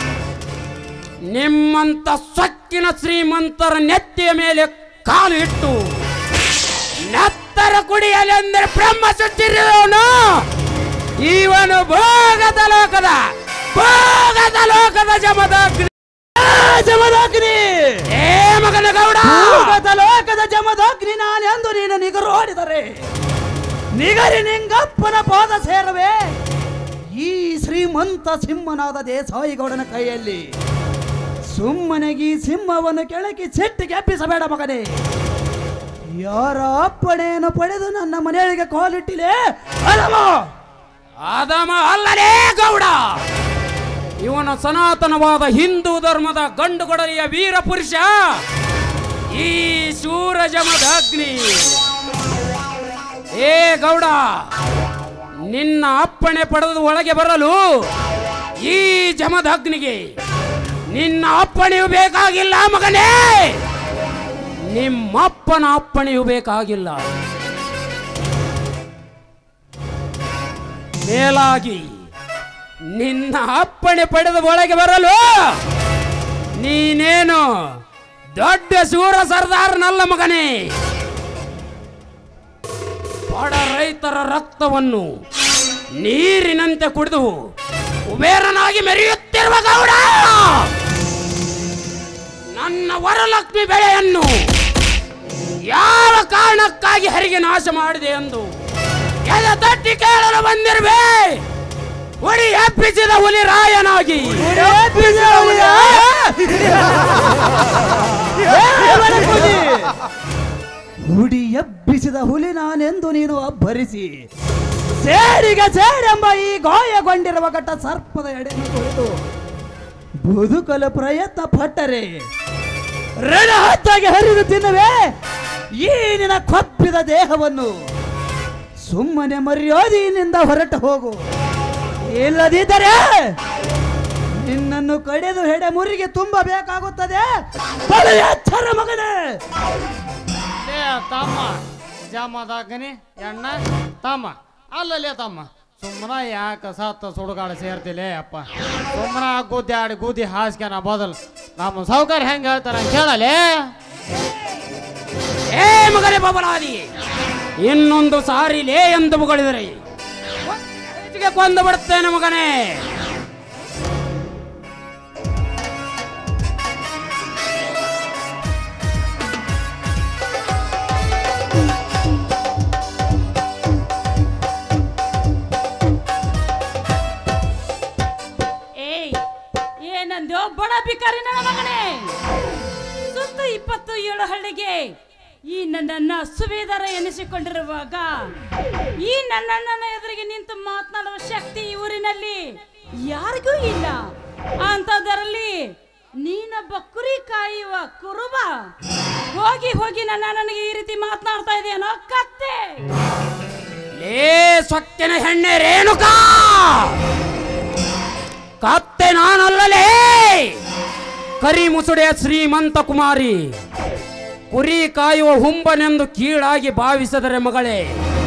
ನಿಮ್ಮಂತ ಸೊಕ್ಕಿನ ಶ್ರೀಮಂತರ ನೆತ್ತಿಯ ಮೇಲೆ ಕಾಲು ಇಟ್ಟು ನೆತ್ತರ ಕುಡಿಯಲೆಂದರೆ ಬ್ರಹ್ಮ ಸುತ್ತಿರುವವನು ಇವನು ಭೋಗದ ಲೋಕದ ಭೋಗದ ಲೋಕದ ಜಮದಗ್ನಿ ಜಮದಗ್ನಿ ಏ ಮಗನ ಗೌಡ ಭೂಗತ ಲೋಕದ ಜಮದಗ್ನಿ ನಾನೆಂದು ನೀನು ನಿಗರೋಡಿದರೆ ನಿಗರಿ ನಿಂಗಪ್ಪನ ಪಾದ ಸೇರವೆ ಈ ಶ್ರೀಮಂತ ಸಿಂಹನಾದ ದೇಸಾಯಿಗೌಡನ ಕೈಯಲ್ಲಿ ಸುಮ್ಮನೆಗೆ ಈ ಸಿಂಹವನ್ನು ಕೆಳಗೆ ಸಿಟ್ಟಿಗೆ ಎಪ್ಪಿಸಬೇಡ ಮಗನೇ ಯಾರ ಅಪ್ಪಣೆಯನ್ನು ಪಡೆದು ನನ್ನ ಮನೆಯೊಳಗೆ ಕಾಲಿಟ್ಟಿಲೆ ಅಲವೋ ಆದಮ ಅಲ್ಲಲೇ ಗೌಡ ಇವನ ಸನಾತನವಾದ ಹಿಂದೂ ಧರ್ಮದ ಗಂಡುಗೊಡಲಿಯ ವೀರ ಪುರುಷ ಈ ಶೂರ ಜಮದ ಅಗ್ನಿ ಏ ಗೌಡ ನಿನ್ನ ಅಪ್ಪಣೆ ಪಡೆದು ಒಳಗೆ ಬರಲು ಈ ಜಮದ ಅಗ್ನಿಗೆ ನಿನ್ನ ಅಪ್ಪಣೆಯು ಬೇಕಾಗಿಲ್ಲ ಮಗನೇ ನಿಮ್ಮಪ್ಪನ ಅಪ್ಪಣೆಯು ಬೇಕಾಗಿಲ್ಲ ಮೇಲಾಗಿ ನಿನ್ನ ಅಪ್ಪಣೆ ಪಡೆದು ಒಳಗೆ ಬರಲು ನೀನೇನು ದೊಡ್ಡ ಶೂರ ಸರ್ದಾರನಲ್ಲ ಮಗನೇ ಬಡ ರೈತರ ರಕ್ತವನ್ನು ನೀರಿನಂತೆ ಕುಡಿದು ಕುಬೇರನಾಗಿ ಮೆರೆಯುತ್ತಿರುವ ಗೌಡ ನನ್ನ ವರಲಕ್ಷ್ಮಿ ಬೆಳೆಯನ್ನು ಯಾವ ಕಾರಣಕ್ಕಾಗಿ ಹರಿಗೆ ನಾಶ ಮಾಡಿದೆ ಎಂದು ಎದೆ ತಟ್ಟಿ ಕೇಳಲು ಬಂದಿರುವೆ ಹುಡಿ ಎಬ್ಬಿಸಿದ ಹುಲಿ ರಾಯನಾಗಿ ಹುಡಿ ಎಬ್ಬಿಸಿದ ಹುಲಿ ನಾನೆಂದು ನೀನು ಅಬ್ಬರಿಸಿ ಸೇಡಿಗೆ ಸೇಡೆಂಬ ಈ ಗಾಯಗೊಂಡಿರುವ ಘಟ್ಟ ಸರ್ಪದ ಎಡೆಯನ್ನು ಕುಳಿತು ಬದುಕಲು ಪ್ರಯತ್ನ ಪಟ್ಟರೆ ರಣ ಹತ್ತಾಗಿ ಹರಿದು ತಿನ್ನುವೆ ಈ ನಿನ್ನ ಕೊಬ್ಬಿದ ದೇಹವನ್ನು ಸುಮ್ಮನೆ ಮರ್ಯಾದೆಯಿಂದ ಹೊರಟು ಹೋಗು ಇಲ್ಲದಿದ್ದರೆ ನಿನ್ನನ್ನು ಕಡೆದು ಹೆಡೆ ಮುರಿಗೆ ತುಂಬಬೇಕಾಗುತ್ತದೆ ಬಲು ಎಚ್ಚರ ಮಗನೇ ಲೇ ತಮ್ಮ ಜಮದಾಗನಿ ಎಣ್ಣ ತಮ್ಮ ಅಲ್ಲಲೇ ತಮ್ಮ ಸುಮ್ಮನ ಯಾಕ ಸತ್ತ ಸುಡುಗಾಡ ಸೇರ್ತಿಲೇ ಅಪ್ಪ ಸುಮ್ಮನ ಗುದ್ದಿ ಆಡಿ ಗುದ್ದಿ ಹಾಸ್ಕ್ಯಾನ ಬದಲು ನಮ್ಮ ಸೌಕರ್ಯ ಹೆಂಗೆ ಹೇಳ್ತಾರ ಕೇಳಲೇ ಏ ಮಗನೇ ಬಬಲಾದಿ ಇನ್ನೊಂದು ಸಾರಿ ಲೇ ಎಂದು ಮುಗಳಿದರೆ ಹೆಚ್ಚಿಗೆ ಕೊಂದು ಬಿಡುತ್ತೇನೆ ಮಗನೇ ಏಯ್ ಏನಂದ್ಯೋ ಬಡ ಬಿಕಾರಿ ನನ್ನ ಮಗನೇ ಸುತ್ತ ಇಪ್ಪತ್ತು ಏಳು ಹಳ್ಳಿಗೆ ಈ ನನ್ನನ್ನ ಸುಬೇದಾರ ಎನಿಸಿಕೊಂಡಿರುವಾಗ ಈ ನನ್ನಣ್ಣನ ಎದುರಿಗೆ ನಿಂತು ಮಾತನಾಡುವ ಶಕ್ತಿ ಈ ಊರಿನಲ್ಲಿ ಯಾರಿಗೂ ಇಲ್ಲ ಅಂತದರಲ್ಲಿ ನೀನೊಬ್ಬ ಕುರಿ ಕಾಯುವ ಕುರುಬ ಹೋಗಿ ಹೋಗಿ ನನ್ನ ನನಗೆ ಈ ರೀತಿ ಮಾತನಾಡ್ತಾ ಇದೆಯೇನೋ ಕತ್ತೆ ಏ ಸೊಕ್ಕಿನ ಹೆಣ್ಣೆ ರೇಣುಕಾ ಕತ್ತೆ ನಾನಲ್ಲಲೇ ಕರಿ ಮುಸುಡೆಯ ಶ್ರೀಮಂತ ಕುಮಾರಿ ಕುರಿ ಕಾಯುವ ಹುಂಬನೆಂದು ಕೀಳಾಗಿ ಭಾವಿಸಿದರೆ ಮಗಳೇ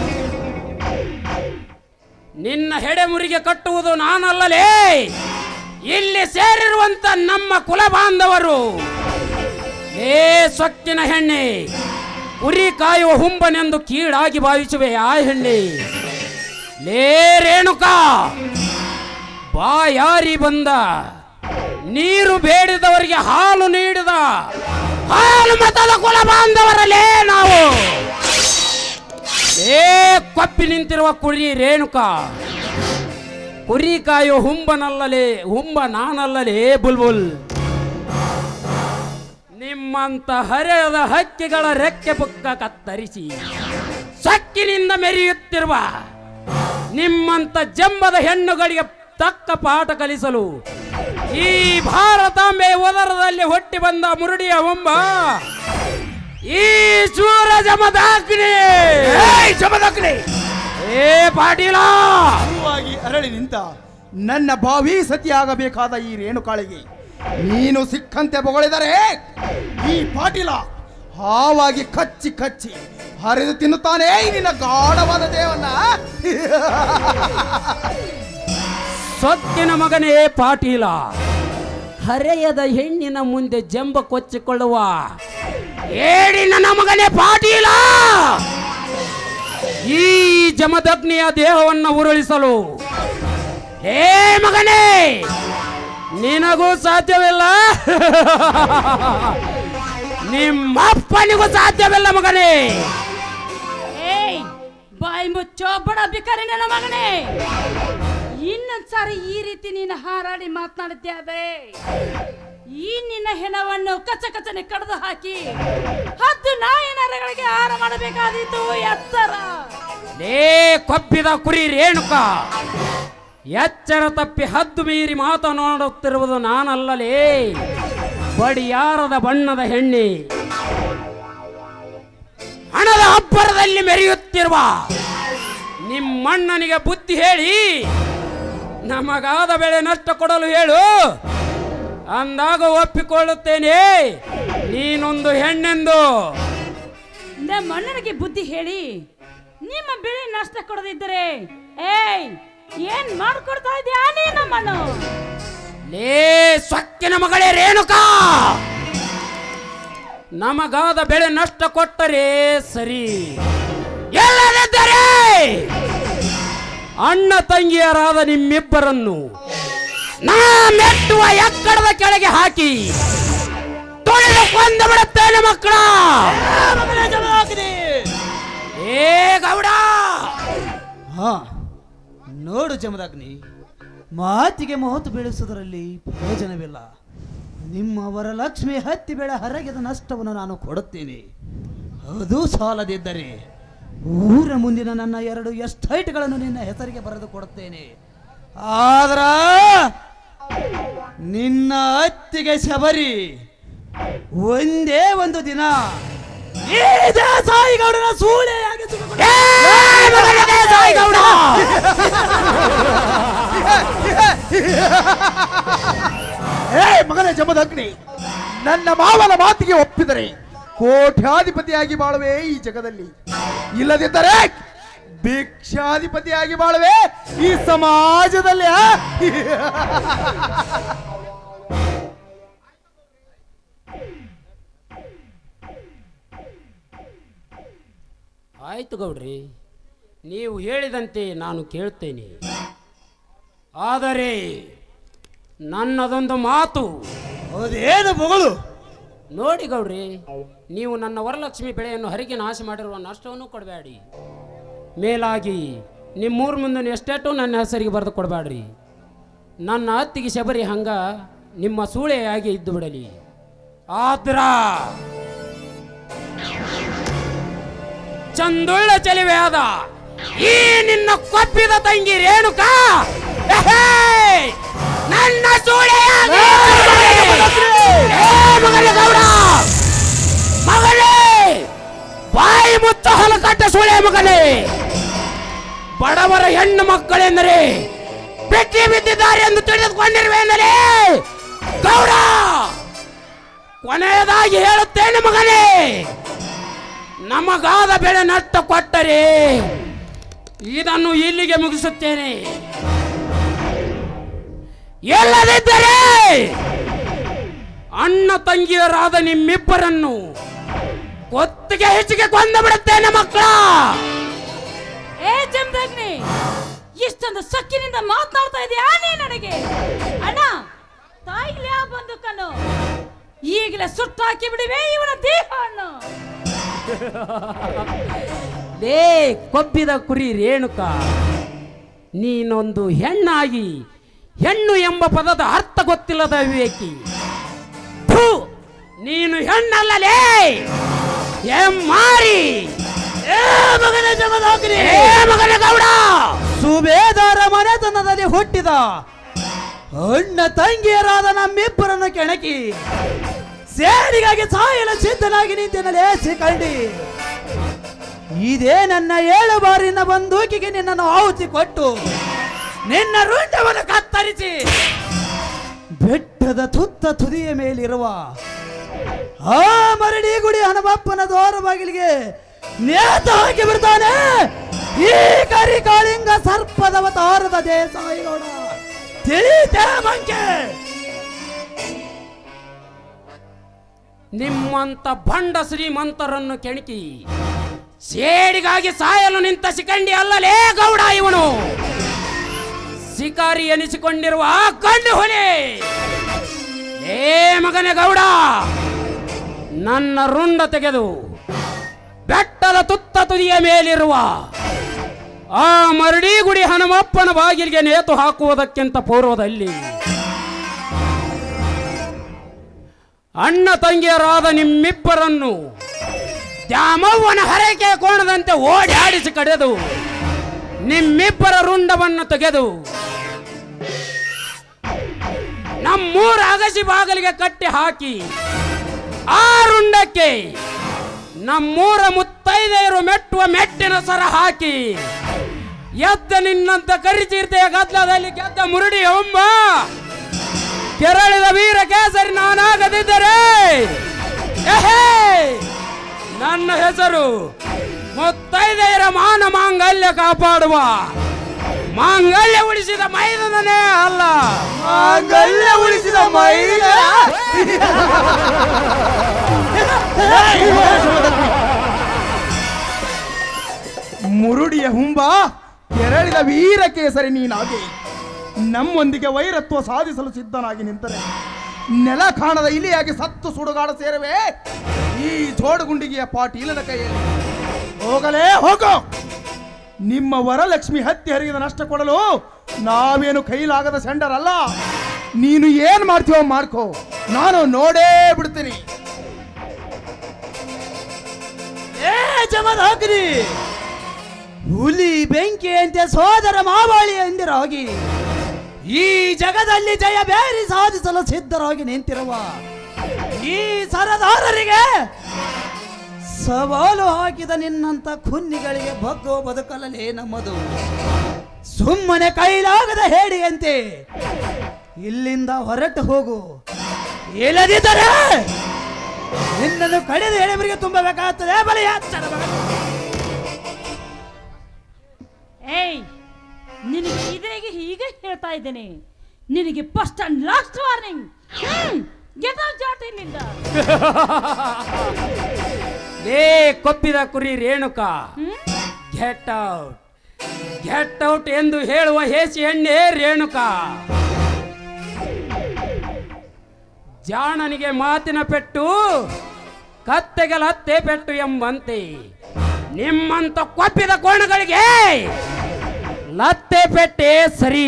ನಿನ್ನ ಹೆಡೆಮುರಿಗೆ ಕಟ್ಟುವುದು ನಾನಲ್ಲಲೇ ಇಲ್ಲಿ ಸೇರಿರುವಂತ ನಮ್ಮ ಕುಲ ಬಾಂಧವರು ಏ ಸೊಕ್ಕಿನ ಹೆಣ್ಣೆ ಕುರಿ ಕಾಯುವ ಹುಂಬನೆಂದು ಕೀಳಾಗಿ ಭಾವಿಸುವೆ ಆ ಹೆಣ್ಣೆ ಲೇ ರೇಣುಕಾ ಬಾ ಯಾರಿ ಬಂದ ನೀರು ಬೇಡಿದವರಿಗೆ ಹಾಲು ನೀಡಿದ ಹಾಲು ಮತದ ಕುಲ ಬಾಂಧವರಲ್ಲೇ ನಾವು ಏ ಕೊಪ್ಪಿ ನಿಂತಿರುವ ಕುರಿ ರೇಣುಕಾ ಕುರಿ ಕಾಯೋ ಹುಂಬನಲ್ಲಲೇ ಹುಂಬ ನಾನಲ್ಲಲೇ ಬುಲ್ಬುಲ್ ನಿಮ್ಮಂತ ಹರೆಯದ ಹಕ್ಕಿಗಳ ರೆಕ್ಕೆ ಪುಕ್ಕ ಕತ್ತರಿಸಿ ಸಕ್ಕಿನಿಂದ ಮೆರೆಯುತ್ತಿರುವ ನಿಮ್ಮಂತ ಜಂಬದ ಹೆಣ್ಣುಗಳಿಗೆ ತಕ್ಕ ಪಾಠ ಕಲಿಸಲು ಈ ಭಾರತಾಂಬೆ ಉದರದಲ್ಲಿ ಹುಟ್ಟಿ ಬಂದ ಮುರುಡಿಯ ಹೊಂಬ ಈ ಸೂರ ಜಮದಾಗ್ನಿ ಜಮದಗ್ನಿ ಏ ಪಾಟೀಲ ಹೂವಾಗಿ ಅರಳಿ ನಿಂತ ನನ್ನ ಭಾವಿ ಸತಿಯಾಗಬೇಕಾದ ಈ ರೇಣುಕಾಳಿಗೆ ನೀನು ಸಿಕ್ಕಂತೆ ಬೊಗಳಿದರೆ ಈ ಪಾಟೀಲ ಹಾವಾಗಿ ಕಚ್ಚಿ ಕಚ್ಚಿ ಹರಿದು ತಿನ್ನುತ್ತಾನೆ ಈ ನಿನ್ನ ಗಾಢವಾದ ದೇವನ್ನ ಸೊಕ್ಕಿನ ಮಗನೇ ಪಾಟೀಲ ಹರೆಯದ ಹೆಣ್ಣಿನ ಮುಂದೆ ಜಂಬ ಕೊಚ್ಚಿಕೊಳ್ಳುವ ಏಡಿ ನನ್ನ ಮಗನೇ ಪಾಟೀಲ ಈ ಜಮದಗ್ನಿಯ ದೇಹವನ್ನು ಉರುಳಿಸಲು ಹೇ ಮಗನೇ ನಿನಗೂ ಸಾಧ್ಯವಿಲ್ಲ ನಿಮ್ಮಪ್ಪನಿಗೂ ಸಾಧ್ಯವಿಲ್ಲ ಮಗನೇ ಏಯ್ ಬಾಯಿ ಮುಚ್ಚೋ ಬಡ ಬಿಕಾರಿ ನನ್ನ ಮಗನೇ ಇನ್ನೊಂದ್ಸಾರಿ ಈ ರೀತಿ ನೀನು ಹಾರಾಡಿ ಮಾತನಾಡಿದ್ದೆ ಆದ್ರೆ ಈ ನಿನ್ನ ಹೆಣವನ್ನು ಕಚ್ಚ ಕಚ್ಚನೆ ಕಡ್ದು ಹಾಕಿ ಹತ್ತು ನಾಯಿನರಗಳಿಗೆ ಆಹಾರ ಮಾಡಬೇಕಾದೀತು ಎತ್ತರ ಲೇ ಕೊಬ್ಬಿದ ಕುರಿ ರೇಣುಕ ಎಚ್ಚರ ತಪ್ಪಿ ಹದ್ದು ಮೀರಿ ಮಾತನಾಡುತ್ತಿರುವುದು ನಾನಲ್ಲಲೇ ಬಡಿಯಾರದ ಬಣ್ಣದ ಹೆಣ್ಣೆ ಹಣದ ಅಬ್ಬರದಲ್ಲಿ ಮೆರೆಯುತ್ತಿರುವ ನಿಮ್ಮಣ್ಣನಿಗೆ ಬುದ್ಧಿ ಹೇಳಿ ನಮಗಾದ ಬೆಳೆ ನಷ್ಟ ಕೊಡಲು ಹೇಳು ಅಂದಾಗ ಒಪ್ಪಿಕೊಳ್ಳುತ್ತೇನೆ ನೀನೊಂದು ಹೆಣ್ಣೆಂದು ನಮ್ಮ ಅಣ್ಣನಿಗೆ ಬುದ್ಧಿ ಹೇಳಿ ನಿಮ್ಮ ಬೆಳೆ ನಷ್ಟ ಕೊಡದಿದ್ದರೆ ಏಯ್ ಏನ್ ಮಾಡ್ಕೊಡ್ತಾ ಇದ್ಯಾ ನೀ ನಮ್ಮನ್ನು ಲೇ ಸೊಕ್ಕಿನ ಮಗಳೇ ರೇಣುಕಾ ನಮಗಾದ ಬೆಳೆ ನಷ್ಟ ಕೊಟ್ಟರೆ ಸರಿ ಎಲ್ಲದಿದ್ದರೆ ಅಣ್ಣ ತಂಗಿಯರಾದ ನಿಮ್ಮಿಬ್ಬರನ್ನು ನಾ ಮೆಟ್ಟುವ ಎಕ್ಕಡದ ಕೆಳಗೆ ಹಾಕಿ ತೊಳೆದು ಕೊಂದು ಬಿಡುತ್ತೇನೆ ಮಕ್ಕಳ ಏ ಗೌಡ ಹಾ ನೋಡು ಜಮದಗ್ನಿ ಮಾತಿಗೆ ಮಹತ್ವ ಬೆಳೆಸುವುದರಲ್ಲಿ ಪ್ರಯೋಜನವಿಲ್ಲ ನಿಮ್ಮ ವರಲಕ್ಷ್ಮಿ ಹತ್ತಿ ಬೆಳೆ ಹರಗಿದ ನಷ್ಟವನ್ನು ನಾನು ಕೊಡುತ್ತೇನೆ ಅದು ಸಾಲದಿದ್ದರೆ ಊರ ಮುಂದಿನ ನನ್ನ ಎರಡು ಎಸ್ಟೈಟ್ಗಳನ್ನು ನಿನ್ನ ಹೆಸರಿಗೆ ಬರೆದು ಕೊಡುತ್ತೇನೆ ಆದ್ರ ನಿನ್ನ ಹತ್ತಿಗೆ ಶಬರಿ ಒಂದೇ ಒಂದು ದಿನ ಈ ದೇಸಾಯಿಗೌಡನ ಸೂಳೆಯಾಗಿ ಸುಡುಕೊಂಡು- ಏ ಮಗನೇ ದೇಸಾಯಿ ಗೌಡ ಏ ಮಗನೇ ಜಮದಗ್ನಿ ನನ್ನ ಮಾವನ ಮಾತಿಗೆ ಒಪ್ಪಿದರೆ ಕೋಟ್ಯಾಧಿಪತಿಯಾಗಿ ಬಾಳುವೆ ಈ ಜಗದಲ್ಲಿ ಇಲ್ಲದಿದ್ದರೆ ಭಿಕ್ಷಾಧಿಪತಿಯಾಗಿ ಬಾಳುವೆ ಈ ಸಮಾಜದಲ್ಲಿ ಆ? ಆಯ್ತು ಗೌಡ್ರಿ ನೀವು ಹೇಳಿದಂತೆ ನಾನು ಕೇಳ್ತೇನೆ ಆದರೆ ನನ್ನದೊಂದು ಮಾತು ಅದೇನು ಬೊಗಳು ನೋಡಿ ಗೌಡ್ರಿ ನೀವು ನನ್ನ ವರಲಕ್ಷ್ಮಿ ಬೆಳೆಯನ್ನು ಹರಿಗೆ ನಾಶ ಮಾಡಿರುವ ನಷ್ಟವನ್ನು ಕೊಡಬೇಡಿ ಮೇಲಾಗಿ ನಿಮ್ಮೂರ ಮುಂದಿನ ಎಸ್ಟೇಟು ನನ್ನ ಹೆಸರಿಗೆ ಬರೆದು ಕೊಡಬೇಡ್ರಿ ನನ್ನ ಅತ್ತಿಗೆ ಶಬರಿ ಹಂಗ ನಿಮ್ಮ ಸೂಳೆಯಾಗಿ ಇದ್ದು ಬಿಡಲಿ ಆದ್ರ ಚಂದುಳ್ಳ ಚೆಲುವೆಯಾದ ಈ ನಿನ್ನ ಕೊಪ್ಪಿದ ತಂಗಿ ರೇಣುಕಾ ಎಹೇ! ನನ್ನ ಸೂಳೆಯಾಗಿ ಏ ಮಗನೇ ಗೌಡ ಮಗನೇ ಬಾಯಿ ಮುತ್ತ ಹೊಲಕಟ್ಟ ಸುಳೆ ಮಗನೇ ಅವರವರ ಹೆಣ್ಣು ಮಕ್ಕಳೆಂದರೆ ಪೆಟ್ಟಿ ಬಿದ್ದಿದ್ದಾರೆ ಎಂದು ತಿಳಿದುಕೊಂಡಿರುವೆಂದರೆ ಗೌಡ ಕೊನೆಯದಾಗಿ ಹೇಳುತ್ತೇನೆ ಮಗನೇ ನಮಗಾದ ಬೆಳೆ ನಷ್ಟ ಕೊಟ್ಟರೆ ಇದನ್ನು ಇಲ್ಲಿಗೆ ಮುಗಿಸುತ್ತೇನೆ ಎಲ್ಲದಿದ್ದರೆ ಅಣ್ಣ ತಂಗಿಯರಾದ ನಿಮ್ಮಿಬ್ಬರನ್ನು ಒತ್ತಿಗೆ ಹೆಚ್ಚಿಗೆ ಕೊಂದು ಬಿಡುತ್ತೇನೆ ಮಕ್ಕಳ ಏ ಜಮದಗ್ನಿ ಇಷ್ಟೊಂದು ಸೊಕ್ಕಿನಿಂದ ಮಾತನಾಡ್ತಾ ಇದೆಯಾ ನೀ ನನಗೆ ಅಣ್ಣ ತಾಯಿಲೆ ಆ ಬಂದೂಕನ್ನು ಈಗಲೇ ಸುಟ್ಟಾಕಿ ಬಿಡುವೆ ಇವನ ದೇಹವನ್ನು ಲೇ ಕೊಬ್ಬಿದ ಕುರಿ ರೇಣುಕ ನೀನೊಂದು ಹೆಣ್ಣಾಗಿ ಹೆಣ್ಣು ಎಂಬ ಪದದ ಅರ್ಥ ಗೊತ್ತಿಲ್ಲದ ವಿವೇಕಿ ಥು, ನೀನು ಹೆಣ್ಣಲ್ಲಲೇ ಮಾರಿ ಏ ಮಗನ ಜಮದಾಗ್ರಿ ಏ ಮಗನ ಗೌಡ ಸುಬೇದಾರ ಮನೆತನದಲ್ಲಿ ಹುಟ್ಟಿದ ಅಣ್ಣ ತಂಗಿಯರಾದ ನಮ್ಮಿಬ್ಬರನ್ನು ಕೆಣಕಿ ಸೇಡಿಗಾಗಿ ಸಾಯಲು ಸಿದ್ಧನಾಗಿ ನಿಂತಿನಲೇ ಸಿಕಂಡಿ ಇದೇ ನನ್ನ ಏಳು ಬಾರಿನ ಬಂದೂಕಿಗೆ ನಿನ್ನನ್ನು ಆಹುತಿ ಕೊಟ್ಟು ನಿನ್ನ ರುಂಡವನ್ನು ಕತ್ತರಿಸಿ ಬೆಟ್ಟದ ತುತ್ತ ತುದಿಯ ಮೇಲಿರುವ ಆ ಮರಡಿ ಗುಡಿ ಹನುಮಪ್ಪನ ದ್ವಾರ ಬಾಗಿಲಿಗೆ ನೇತ ಹಾಕಿ ಬಿಡ್ತಾನೆ ಈ ಕರಿ ಕಾಳಿಂಗ ಸರ್ಪದವತಾರದ ದೇಸಾಯಿಗೌಡ ತಿಳಿತೇ ಮಂಕೆ ನಿಮ್ಮಂತ ಭಂಡ ಶ್ರೀಮಂತರನ್ನು ಕೆಣಕಿ ಸೇಡಿಗಾಗಿ ಸಾಯಲು ನಿಂತ ಶಿಖಂಡಿ ಅಲ್ಲಲೇ ಗೌಡ ಇವನು ಶಿಕಾರಿ ಎನಿಸಿಕೊಂಡಿರುವ ಆ ಗಂಡು ಹುಲಿ ಏ ಮಗನೇ ಗೌಡ ನನ್ನ ರುಂಡ ತೆಗೆದು ಬೆಟ್ಟದ ತುತ್ತ ತುದಿಯ ಮೇಲಿರುವ ಆ ಮರಡಿ ಗುಡಿ ಹನುಮಪ್ಪನ ಬಾಗಿಲಿಗೆ ನೇತು ಹಾಕುವುದಕ್ಕಿಂತ ಪೂರ್ವದಲ್ಲಿ ಅಣ್ಣ ತಂಗಿಯರಾದ ನಿಮ್ಮಿಬ್ಬರನ್ನು ದ್ಯಾಮವ್ವನ ಹರಕೆ ಕೋಣದಂತೆ ಓಡಿ ಆಡಿಸಿ ಕಡೆದು ನಿಮ್ಮಿಬ್ಬರ ರುಂಡವನ್ನು ತೆಗೆದು ನಮ್ಮೂರ ಅಗಸಿ ಬಾಗಿಲಿಗೆ ಕಟ್ಟಿ ಹಾಕಿ ಆ ರುಂಡಕ್ಕೆ ನಮ್ಮೂರ ಮುತ್ತೈದೆಯರು ಮೆಟ್ಟುವ ಮೆಟ್ಟಿನ ಸರ ಹಾಕಿ ಎದ್ದ ನಿನ್ನಂತ ಕರಿಚಿರ್ತೆಯ ಗದ್ದಲದಲ್ಲಿ ಗೆದ್ದ ಮುರುಡಿ ಒಮ್ಮ ಕೆರಳಿದ ವೀರ ಕೇಸರಿ ನಾನಾಗದಿದ್ದರೆ ಎಹೇ! ನನ್ನ ಹೆಸರು ಮುತ್ತೈದೆಯರ ಮಾನ ಮಾಂಗಲ್ಯ ಕಾಪಾಡುವ ಮಾಂಗಲ್ಯ ಉಳಿಸಿದ ಮೈದನೇ ಅಲ್ಲ ಮಾಂಗಲ್ಯ ಉಳಿಸಿದ ಮೈದ ಮುರುಡಿಯ ಹುಂಬ ಕೆರಳಿದ ವೀರ ಕೇಸರಿ ನೀನಾಗಿ ನಮ್ಮೊಂದಿಗೆ ವೈರತ್ವ ಸಾಧಿಸಲು ಸಿದ್ಧನಾಗಿ ನಿಂತರೆ ನೆಲ ಕಾಣದ ಇಲಿಯಾಗಿ ಸತ್ತು ಸುಡುಗಾಡ ಸೇರವೆ ಈ ಜೋಡುಗುಂಡಿಗೆಯ ಪಾಟೀಲನ ಕೈಯಲ್ಲಿ ಹೋಗಲೇ ಹೋಗೋ ನಿಮ್ಮ ವರಲಕ್ಷ್ಮಿ ಹತ್ತಿ ಹರಿಗಿದ ನಷ್ಟ ಕೊಡಲು ನಾವೇನು ಕೈಲಾಗದ ಸೆಂಡರಲ್ಲ ನೀನು ಏನ್ ಮಾಡ್ತೀವೋ ಮಾಡ್ಕೋ ನಾನು ನೋಡೇ ಬಿಡ್ತೀನಿ ಏ ಜಮದಾಗ್ರಿ ಹುಲಿ ಬೆಂಕಿಯಂತೆ ಸೋದರ ಮಾವಾಳಿ ಎಂದಿರಾಗಿ ಈ ಜಗದಲ್ಲಿ ಜಯ ಬೇರಿ ಸಾಧಿಸಲು ಸಿದ್ಧರಾಗಿ ನಿಂತಿರುವ ಈ ಸರದಾರರಿಗೆ ಸವಾಲು ಹಾಕಿದ ನಿನ್ನಂತ ಕುನ್ನಿಗಳಿಗೆ ಬಗ್ಗೋ ಬದುಕಲಲೇ ನಮ್ಮದು ಸುಮ್ಮನೆ ಕೈಲಾಗದ ಹೇಡಿಯಂತೆ ಇಲ್ಲಿಂದ ಹೊರಟು ಹೋಗು ಇಲ್ಲದಿದ್ದರೆ ನಿನ್ನನ್ನು ಕಡಿದು ಎಳೆಬರಿಗೆ ತುಂಬಬೇಕಾಗ್ತದೆ ಬಲಿ ಎಚ್ಚರ ಮಗ. ಏಯ್ ನಿನಗೆ ಇದೇಗೆ ಹೀಗೆ ಹೇಳ್ತಾ ಇದ್ದೇನೆ ನಿನಗೆ first and last warning get out ಜಾಟ್ ಇಲ್ಲಿಂದ ಲೇ ಕೊಪ್ಪಿದ ಕುರಿ Renuka get out get out ಎಂದು ಹೇಳುವ ಹೇಸಿ ಎಣ್ಣೆ ರೇಣುಕ ಜಾಣನಿಗೆ ಮಾತಿನ ಪೆಟ್ಟು ಕತ್ತೆಗೆ ಲತ್ತೆ ಪೆಟ್ಟು ಎಂಬಂತೆ ನಿಮ್ಮಂತ ಕೊಪ್ಪಿದ ಕೋಣಗಳಿಗೆ ಲತ್ತೆ ಪೆಟ್ಟೆ ಸರಿ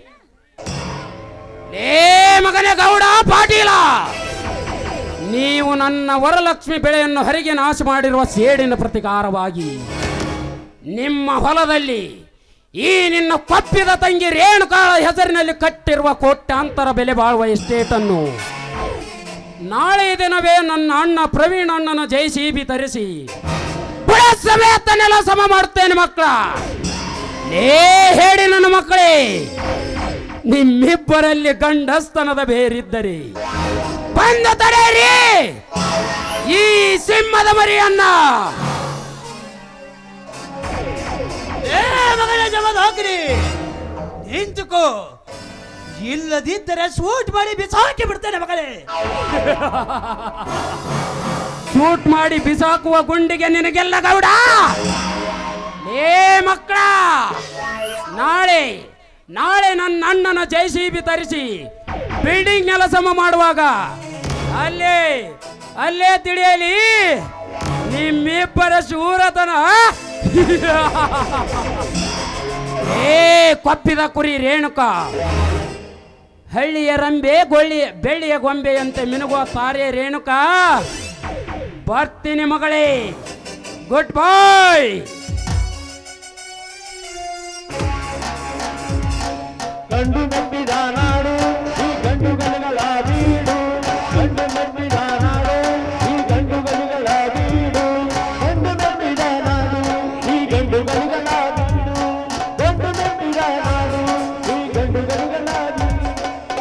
ಲೇ ಮಗನೇ ಗೌಡ ಪಾಟೀಲ ನೀವು ನನ್ನ ವರಲಕ್ಷ್ಮಿ ಬೆಳೆಯನ್ನು ಹರಿಗೆ ನಾಶ ಮಾಡಿರುವ ಸೇಡಿನ ಪ್ರತಿಕಾರವಾಗಿ ನಿಮ್ಮ ಹೊಲದಲ್ಲಿ ಈ ನಿನ್ನ ಕೊಪ್ಪಿದ ತಂಗಿ ರೇಣುಕಾಳ ಹೆಸರಿನಲ್ಲಿ ಕಟ್ಟಿರುವ ಕೋಟ್ಯಾಂತರ ಬೆಲೆ ಬಾಳುವ ಎಸ್ಟೇಟನ್ನು ನಾಳೆ ದಿನವೇ ನನ್ನ ಅಣ್ಣ ಪ್ರವೀಣ್ ಅಣ್ಣನ ಜೈಸಿಬಿ ತರಿಸಿ ಬುಡ ಸಮೇತ ನೆಲ ಸಮ ಮಾಡುತ್ತೇನೆ ಮಕ್ಕಳ ಲೇ ಹೇಳಿ ನನ್ನ ಮಕ್ಕಳೇ ನಿಮ್ಮಿಬ್ಬರಲ್ಲಿ ಗಂಡಸ್ತನದ ಬೇರಿದ್ದರೆ ಬಂದ ತಡೆಯಿರಿ ಈ ಸಿಂಹದ ಮರಿಯನ್ನ ಏ ಮಗನ ಜಮದ ಹಾಕ್ರಿ ನಿಂತುಕೋ ಇಲ್ಲದಿದ್ದರೆ ಸೂಟ್ ಮಾಡಿ ಬಿಸಾಕಿ ಬಿಡ್ತೇನೆ ಮಗಳೇ ಶೂಟ್ ಮಾಡಿ ಬಿಸಾಕುವ ಗುಂಡಿಗೆ ನಿನಗೆಲ್ಲ ಗೌಡ ಲೇ ಮಕ್ಕಳ ನಾಳೆ ನಾಳೆ ನನ್ನ ಅಣ್ಣನ ಜೈ ಬಿ ತರಿಸಿ ಬಿಲ್ಡಿಂಗ್ ನೆಲ ಸಮ ಮಾಡುವಾಗ ಅಲ್ಲೇ ಅಲ್ಲೇ ತಿಳಿಯಲಿ ನಿಮ್ಮಿಬ್ಬರ ಶೂರತನ ಏ ಕೊಪ್ಪಿದ ಕುರಿ ರೇಣುಕ ಹಳ್ಳಿಯ ರಂಬೆ ಗೊಳ್ಳಿ ಬೆಳ್ಳಿಯ ಗೊಂಬೆಯಂತೆ ಮಿನುಗುವ ತಾರೆ ರೇಣುಕ ಬರ್ತೀನಿ ಮಗಳೇ ಗುಡ್ ಬಾಯ್ ಗಂಡು ನಂಬಿದ ನಾಡು ಈ ಗಂಡುಗಳ ಬೀಡು ಗಂಡು ನಂಬಿದ ನಾಡು ಈ ಗಂಡುಗಳ ಬೀಡು ಗಂಡು ನಂಬಿದ ನಾಡು ಈ ಗಂಡುಗಳ ಬೀಡು ಗಂಡು ನಂಬಿದ ನಾಡು ಈ ಗಂಡುಗಳ ಬೀಡು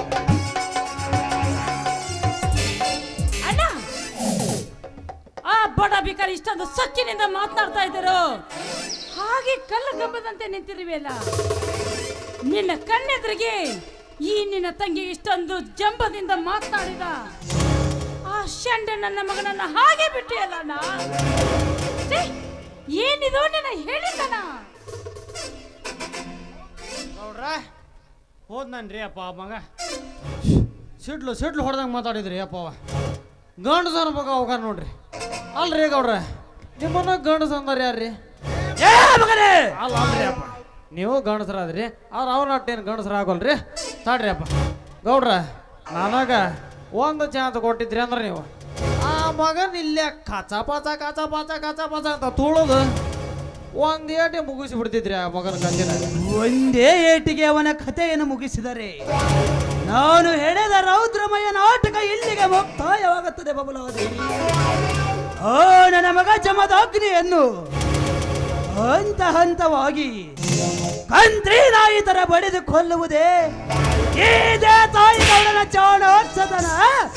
ಅಣ್ಣ ಆ ಬಡ ಬಿಕಾರಿ ಇಷ್ಟೊಂದು ಸೊಕ್ಕಿನಿಂದ ಮಾತನಾಡ್ತಾ ಇದ್ದೀರೋ ಹಾಗೆ ಕಲ್ಲು ಗಂಬದಂತೆ ನಿಂತಿರುವೆಯಲ್ಲ ನಿನ್ನ ಕಣ್ಣೆದುರಿಗೆ ಈ ನಿನ್ನ ತಂಗಿ ಇಷ್ಟೊಂದು ಜಂಬದಿಂದ ಮಾತನಾಡಿದ ಆ ಶಂಡ ನನ್ನ ಮಗನನ್ನ ಹಾಗೆ ಬಿಟ್ಟಿಯಲ್ಲ ಅಣ್ಣ ಛೇ, ಏನಿದು ನಿನ್ನ ಹೇಳಿದನ ನೋಡ್ರ ಹೋದ್ನನ್ರಿ ಅಪ್ಪ ಆ ಮಗ ಸಿಡ್ಲು ಸಿಡ್ಲು ಹೊಡೆದಂಗೆ ಮಾತಾಡಿದ್ರಿ ಅಪ್ಪ ಅವ ಗಂಡಸನ ಮಗ ಹೋಗಾರ ನೋಡ್ರಿ ಅಲ್ರಿ ಗೌಡ್ರ ನಿಮ್ಮನ್ನ ಗಂಡಸ ಅಂದಾರ ಯಾರ್ರಿ ಏ ಮಗನೇ ಅಲ್ಲ ಅಲ್ರಿ ಅಪ್ಪ ನೀವು ಗಂಡಸರಾದ್ರಿ ಅವ್ರು ಅವ್ರ ಅಟ್ಟೇನು ಗಂಡಸರ ಆಗೋಲ್ರಿ ತಾಡ್ರಿ ಅಪ್ಪ ಗೌಡ್ರ ನನಗ ಒಂದು ಚಾನ್ಸ್ ಕೊಟ್ಟಿದ್ರಿ ಅಂದ್ರೆ ನೀವು ಆ ಮಗನ್ ಇಲ್ಲೇ ಕಚ ಪಚ ಕಚ ಪಚ ಕಚ ಪಚ ಅಂತ ತುಳದು ಒಂದ್ ಏಟೆ ಮುಗಿಸಿ ಬಿಡ್ತಿದ್ರಿ ಆ ಮಗನ ಕತ್ತಿನ ಒಂದೇ ಏಟಿಗೆ ಅವನ ಕಥೆಯನ್ನು ಮುಗಿಸಿದರೆ ನಾನು ಹೆಣೆದ ರೌದ್ರಮಯ ನಾಟಕ ಇಲ್ಲಿಗೆ ಮುಕ್ತಾಯವಾಗುತ್ತದೆ ಬಬಲಾದಿ ಓ ನನ್ನ ಮಗ ಜಮದ ಅಗ್ನಿಯನ್ನು ಹಂತ ಹಂತವಾಗಿ ಕಂತ್ರಿ ನಾಯಿ ತರ ಬಡಿದು ಕೊಲ್ಲುವುದೇ ಇದೇ ತಾಯಿಗಳನ್ನ ಚಾಣೋತ್ಸದನ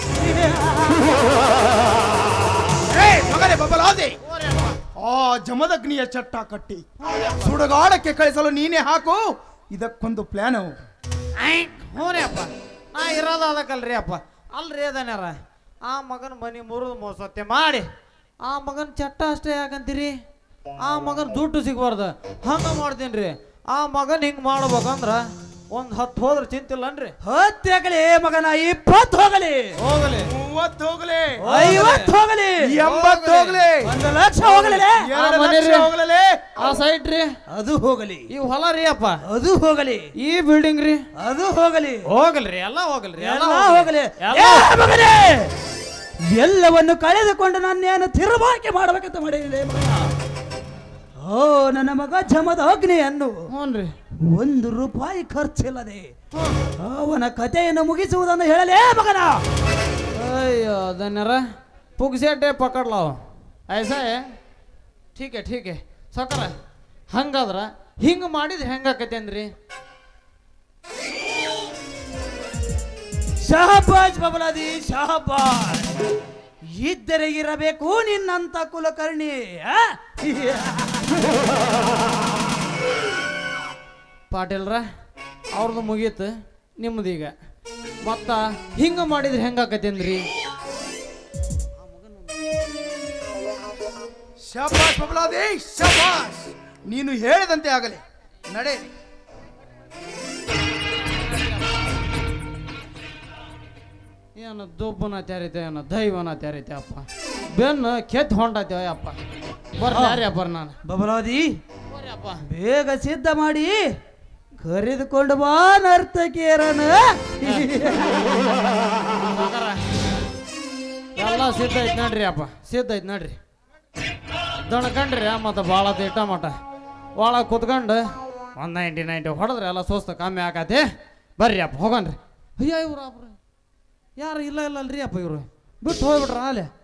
ಏ ಮಗನೇ ಬಬಲಾದೆ ಆ ಜಮದಗ್ನಿಯ ಚಟ್ಟ ಕಟ್ಟಿ ಸುಡಗಾಡಕ್ಕೆ ಕಳಿಸಲು ನೀನೇ ಹಾಕು ಇದಕ್ಕೊಂದು ಪ್ಲಾನು ಹ್ಞೂ ರೀ ಅಪ್ಪ ನಾ ಇರೋದು ಅದಕ್ಕಲ್ರಿ ಅಪ್ಪ ಅಲ್ರಿ ಅದನ್ಯಾರ ಆ ಮಗನ ಮನಿ ಮುರಿದು ಮೋಸತ್ತೆ ಮಾಡಿ ಆ ಮಗನ ಚಟ್ಟ ಅಷ್ಟೇ ಯಾಕಂತೀರಿ ಆ ಮಗನ ದುಡ್ಡು ಸಿಗ್ಬಾರ್ದು ಹಂಗ ಮಾಡ್ತೀನಿ ರೀ ಆ ಮಗನ್ ಹಿಂಗ್ ಮಾಡ್ಬೇಕಂದ್ರ ಒಂದ್ ಹತ್ತು ಹೋದ್ರ ಚಿಂತಿಲ್ಲನ್ರಿ ಹತ್ತಾಗಲಿ ಮಗನ ಇಪ್ಪತ್ತು ಹೋಗಲಿ ಹೋಗಲಿ ಮೂವತ್ತು ಹೋಗ್ಲಿ ಐವತ್ತು ಹೋಗಲಿ ಎಂಬತ್ತು ಹೋಗ್ಲಿ ಒಂದು ಲಕ್ಷ ಹೋಗಲಿ ಎರಡು ಆ ಮನೆ ಲಕ್ಷ ರೀ. ಹೋಗ್ಲೇ ಆ ಸೈಟ್ ರೀ ಅದು ಹೋಗಲಿ ಈ ಹೊಲ ರೀ ಅಪ್ಪ ಅದು ಹೋಗಲಿ ಈ ಬಿಲ್ಡಿಂಗ್ ರೀ ಅದು ಹೋಗಲಿ ಹೋಗಲ್ರಿ ಎಲ್ಲ ಹೋಗಲ್ರಿ ಎಲ್ಲ ಹೋಗಲಿ ಎಲ್ಲ ಏ ಮಗನೇ! ಎಲ್ಲವನ್ನು ಕಳೆದುಕೊಂಡು ನಾನೇನು ತಿರುವಾಕೆ ಮಾಡಬೇಕಂತ ಮಾಡಿದೆ ಮಗ ಓ ನನ್ನ ಮಗ ಜಮದ ಅಗ್ನಿಯನ್ನು ಹ್ಞೂನ್ರಿ ಒಂದು ರೂಪಾಯಿ ಖರ್ಚಿಲ್ಲದೆ ಅವನ ಕಥೆಯನ್ನು ಮುಗಿಸುವುದನ್ನು ಹೇಳಲೇ ಮಗನ ಅಯ್ಯೋ धन्यरा ಪುಗ್ಸೆಟ್ಟೆ ಪಕಡ್ಲಾವ ಐಸಾ ठीक है ठीक है ಸಕರ ಹಂಗಾದ್ರ ಹಿಂಗ ಮಾಡಿದ್ರೆ ಹೆಂಗಾಕತಿ ಅಂದ್ರಿ ಶಹಬಾಜ್ ಬಬಲಾದಿ ಶಹಬಾಜ್ ಇದ್ದರೆ ಇರಬೇಕು ನಿನ್ನಂತ ಕುಲಕರ್ಣಿ ಆ? ಪಾಟೀಲ್ರ ಅವ್ರದ್ದು ಮುಗೀತು ನಿಮ್ಮದೀಗ ಮತ್ತ ಹಿಂಗ ಮಾಡಿದ್ರೆ ಹೆಂಗಾಕತಿ ಅಂದ್ರಿ ಶಬಾಷ್ ಬಬಲಾದೆ ಶಬಾಷ್ ನೀನು ಹೇಳಿದಂತೆ ಆಗಲಿ ನಡೆ ಏನು ದುಬ್ಬನ ತ್ಯಾರಿತೆ ಏನೋ ದೈವನ ತ್ಯಾರಿತೆ ಅಪ್ಪ ಬೆನ್ನು ಕೆತ್ತ ಹೊಂಟೈತೆ ಅಪ್ಪ ಬರ್ರಿ ಯಾರಿ ಅಪ್ಪ ನಾನು ಬಬಲಾದಿ ಬರ್ರಿ ಅಪ್ಪ ಬೇಗ ಸಿದ್ಧ ಮಾಡಿ ಕರೆದುಕೊಂಡು ಬಾ ನರ್ತಕಿಯರನ್ನು ಸಾವ್ಕಾರ, ಎಲ್ಲ ಸಿದ್ಧ ಐತ್ ನೋಡ್ರಿ ಅಪ್ಪ ಸಿದ್ಧ ಐತ್ ನೋಡ್ರಿ ದಣ್ಕಂಡ್ರಿ ಮತ್ತು ಭಾಳ ಇಟ್ಟ ಮಟ ಭಾಳ ಕುತ್ಕೊಂಡು ಒಂದು ನೈಂಟಿ ನೈಂಟಿ ಹೊಡೆದ್ರೆ ಎಲ್ಲ ಸುಸ್ತು ಕಮ್ಮಿ ಆಕತಿ ಬರ್ರಿ ಅಪ್ಪ ಹೋಗನ್ರಿ ಅಯ್ಯ ಇವ್ರು ಅಪ್ಪ ಯಾರು ಇಲ್ಲ ಇಲ್ಲ ಅಲ್ರಿ ಅಪ್ಪ ಇವರು ಬಿಟ್ಟು ಹೋಗ್ಬಿಟ್ರ ಅಲ್ಲೇ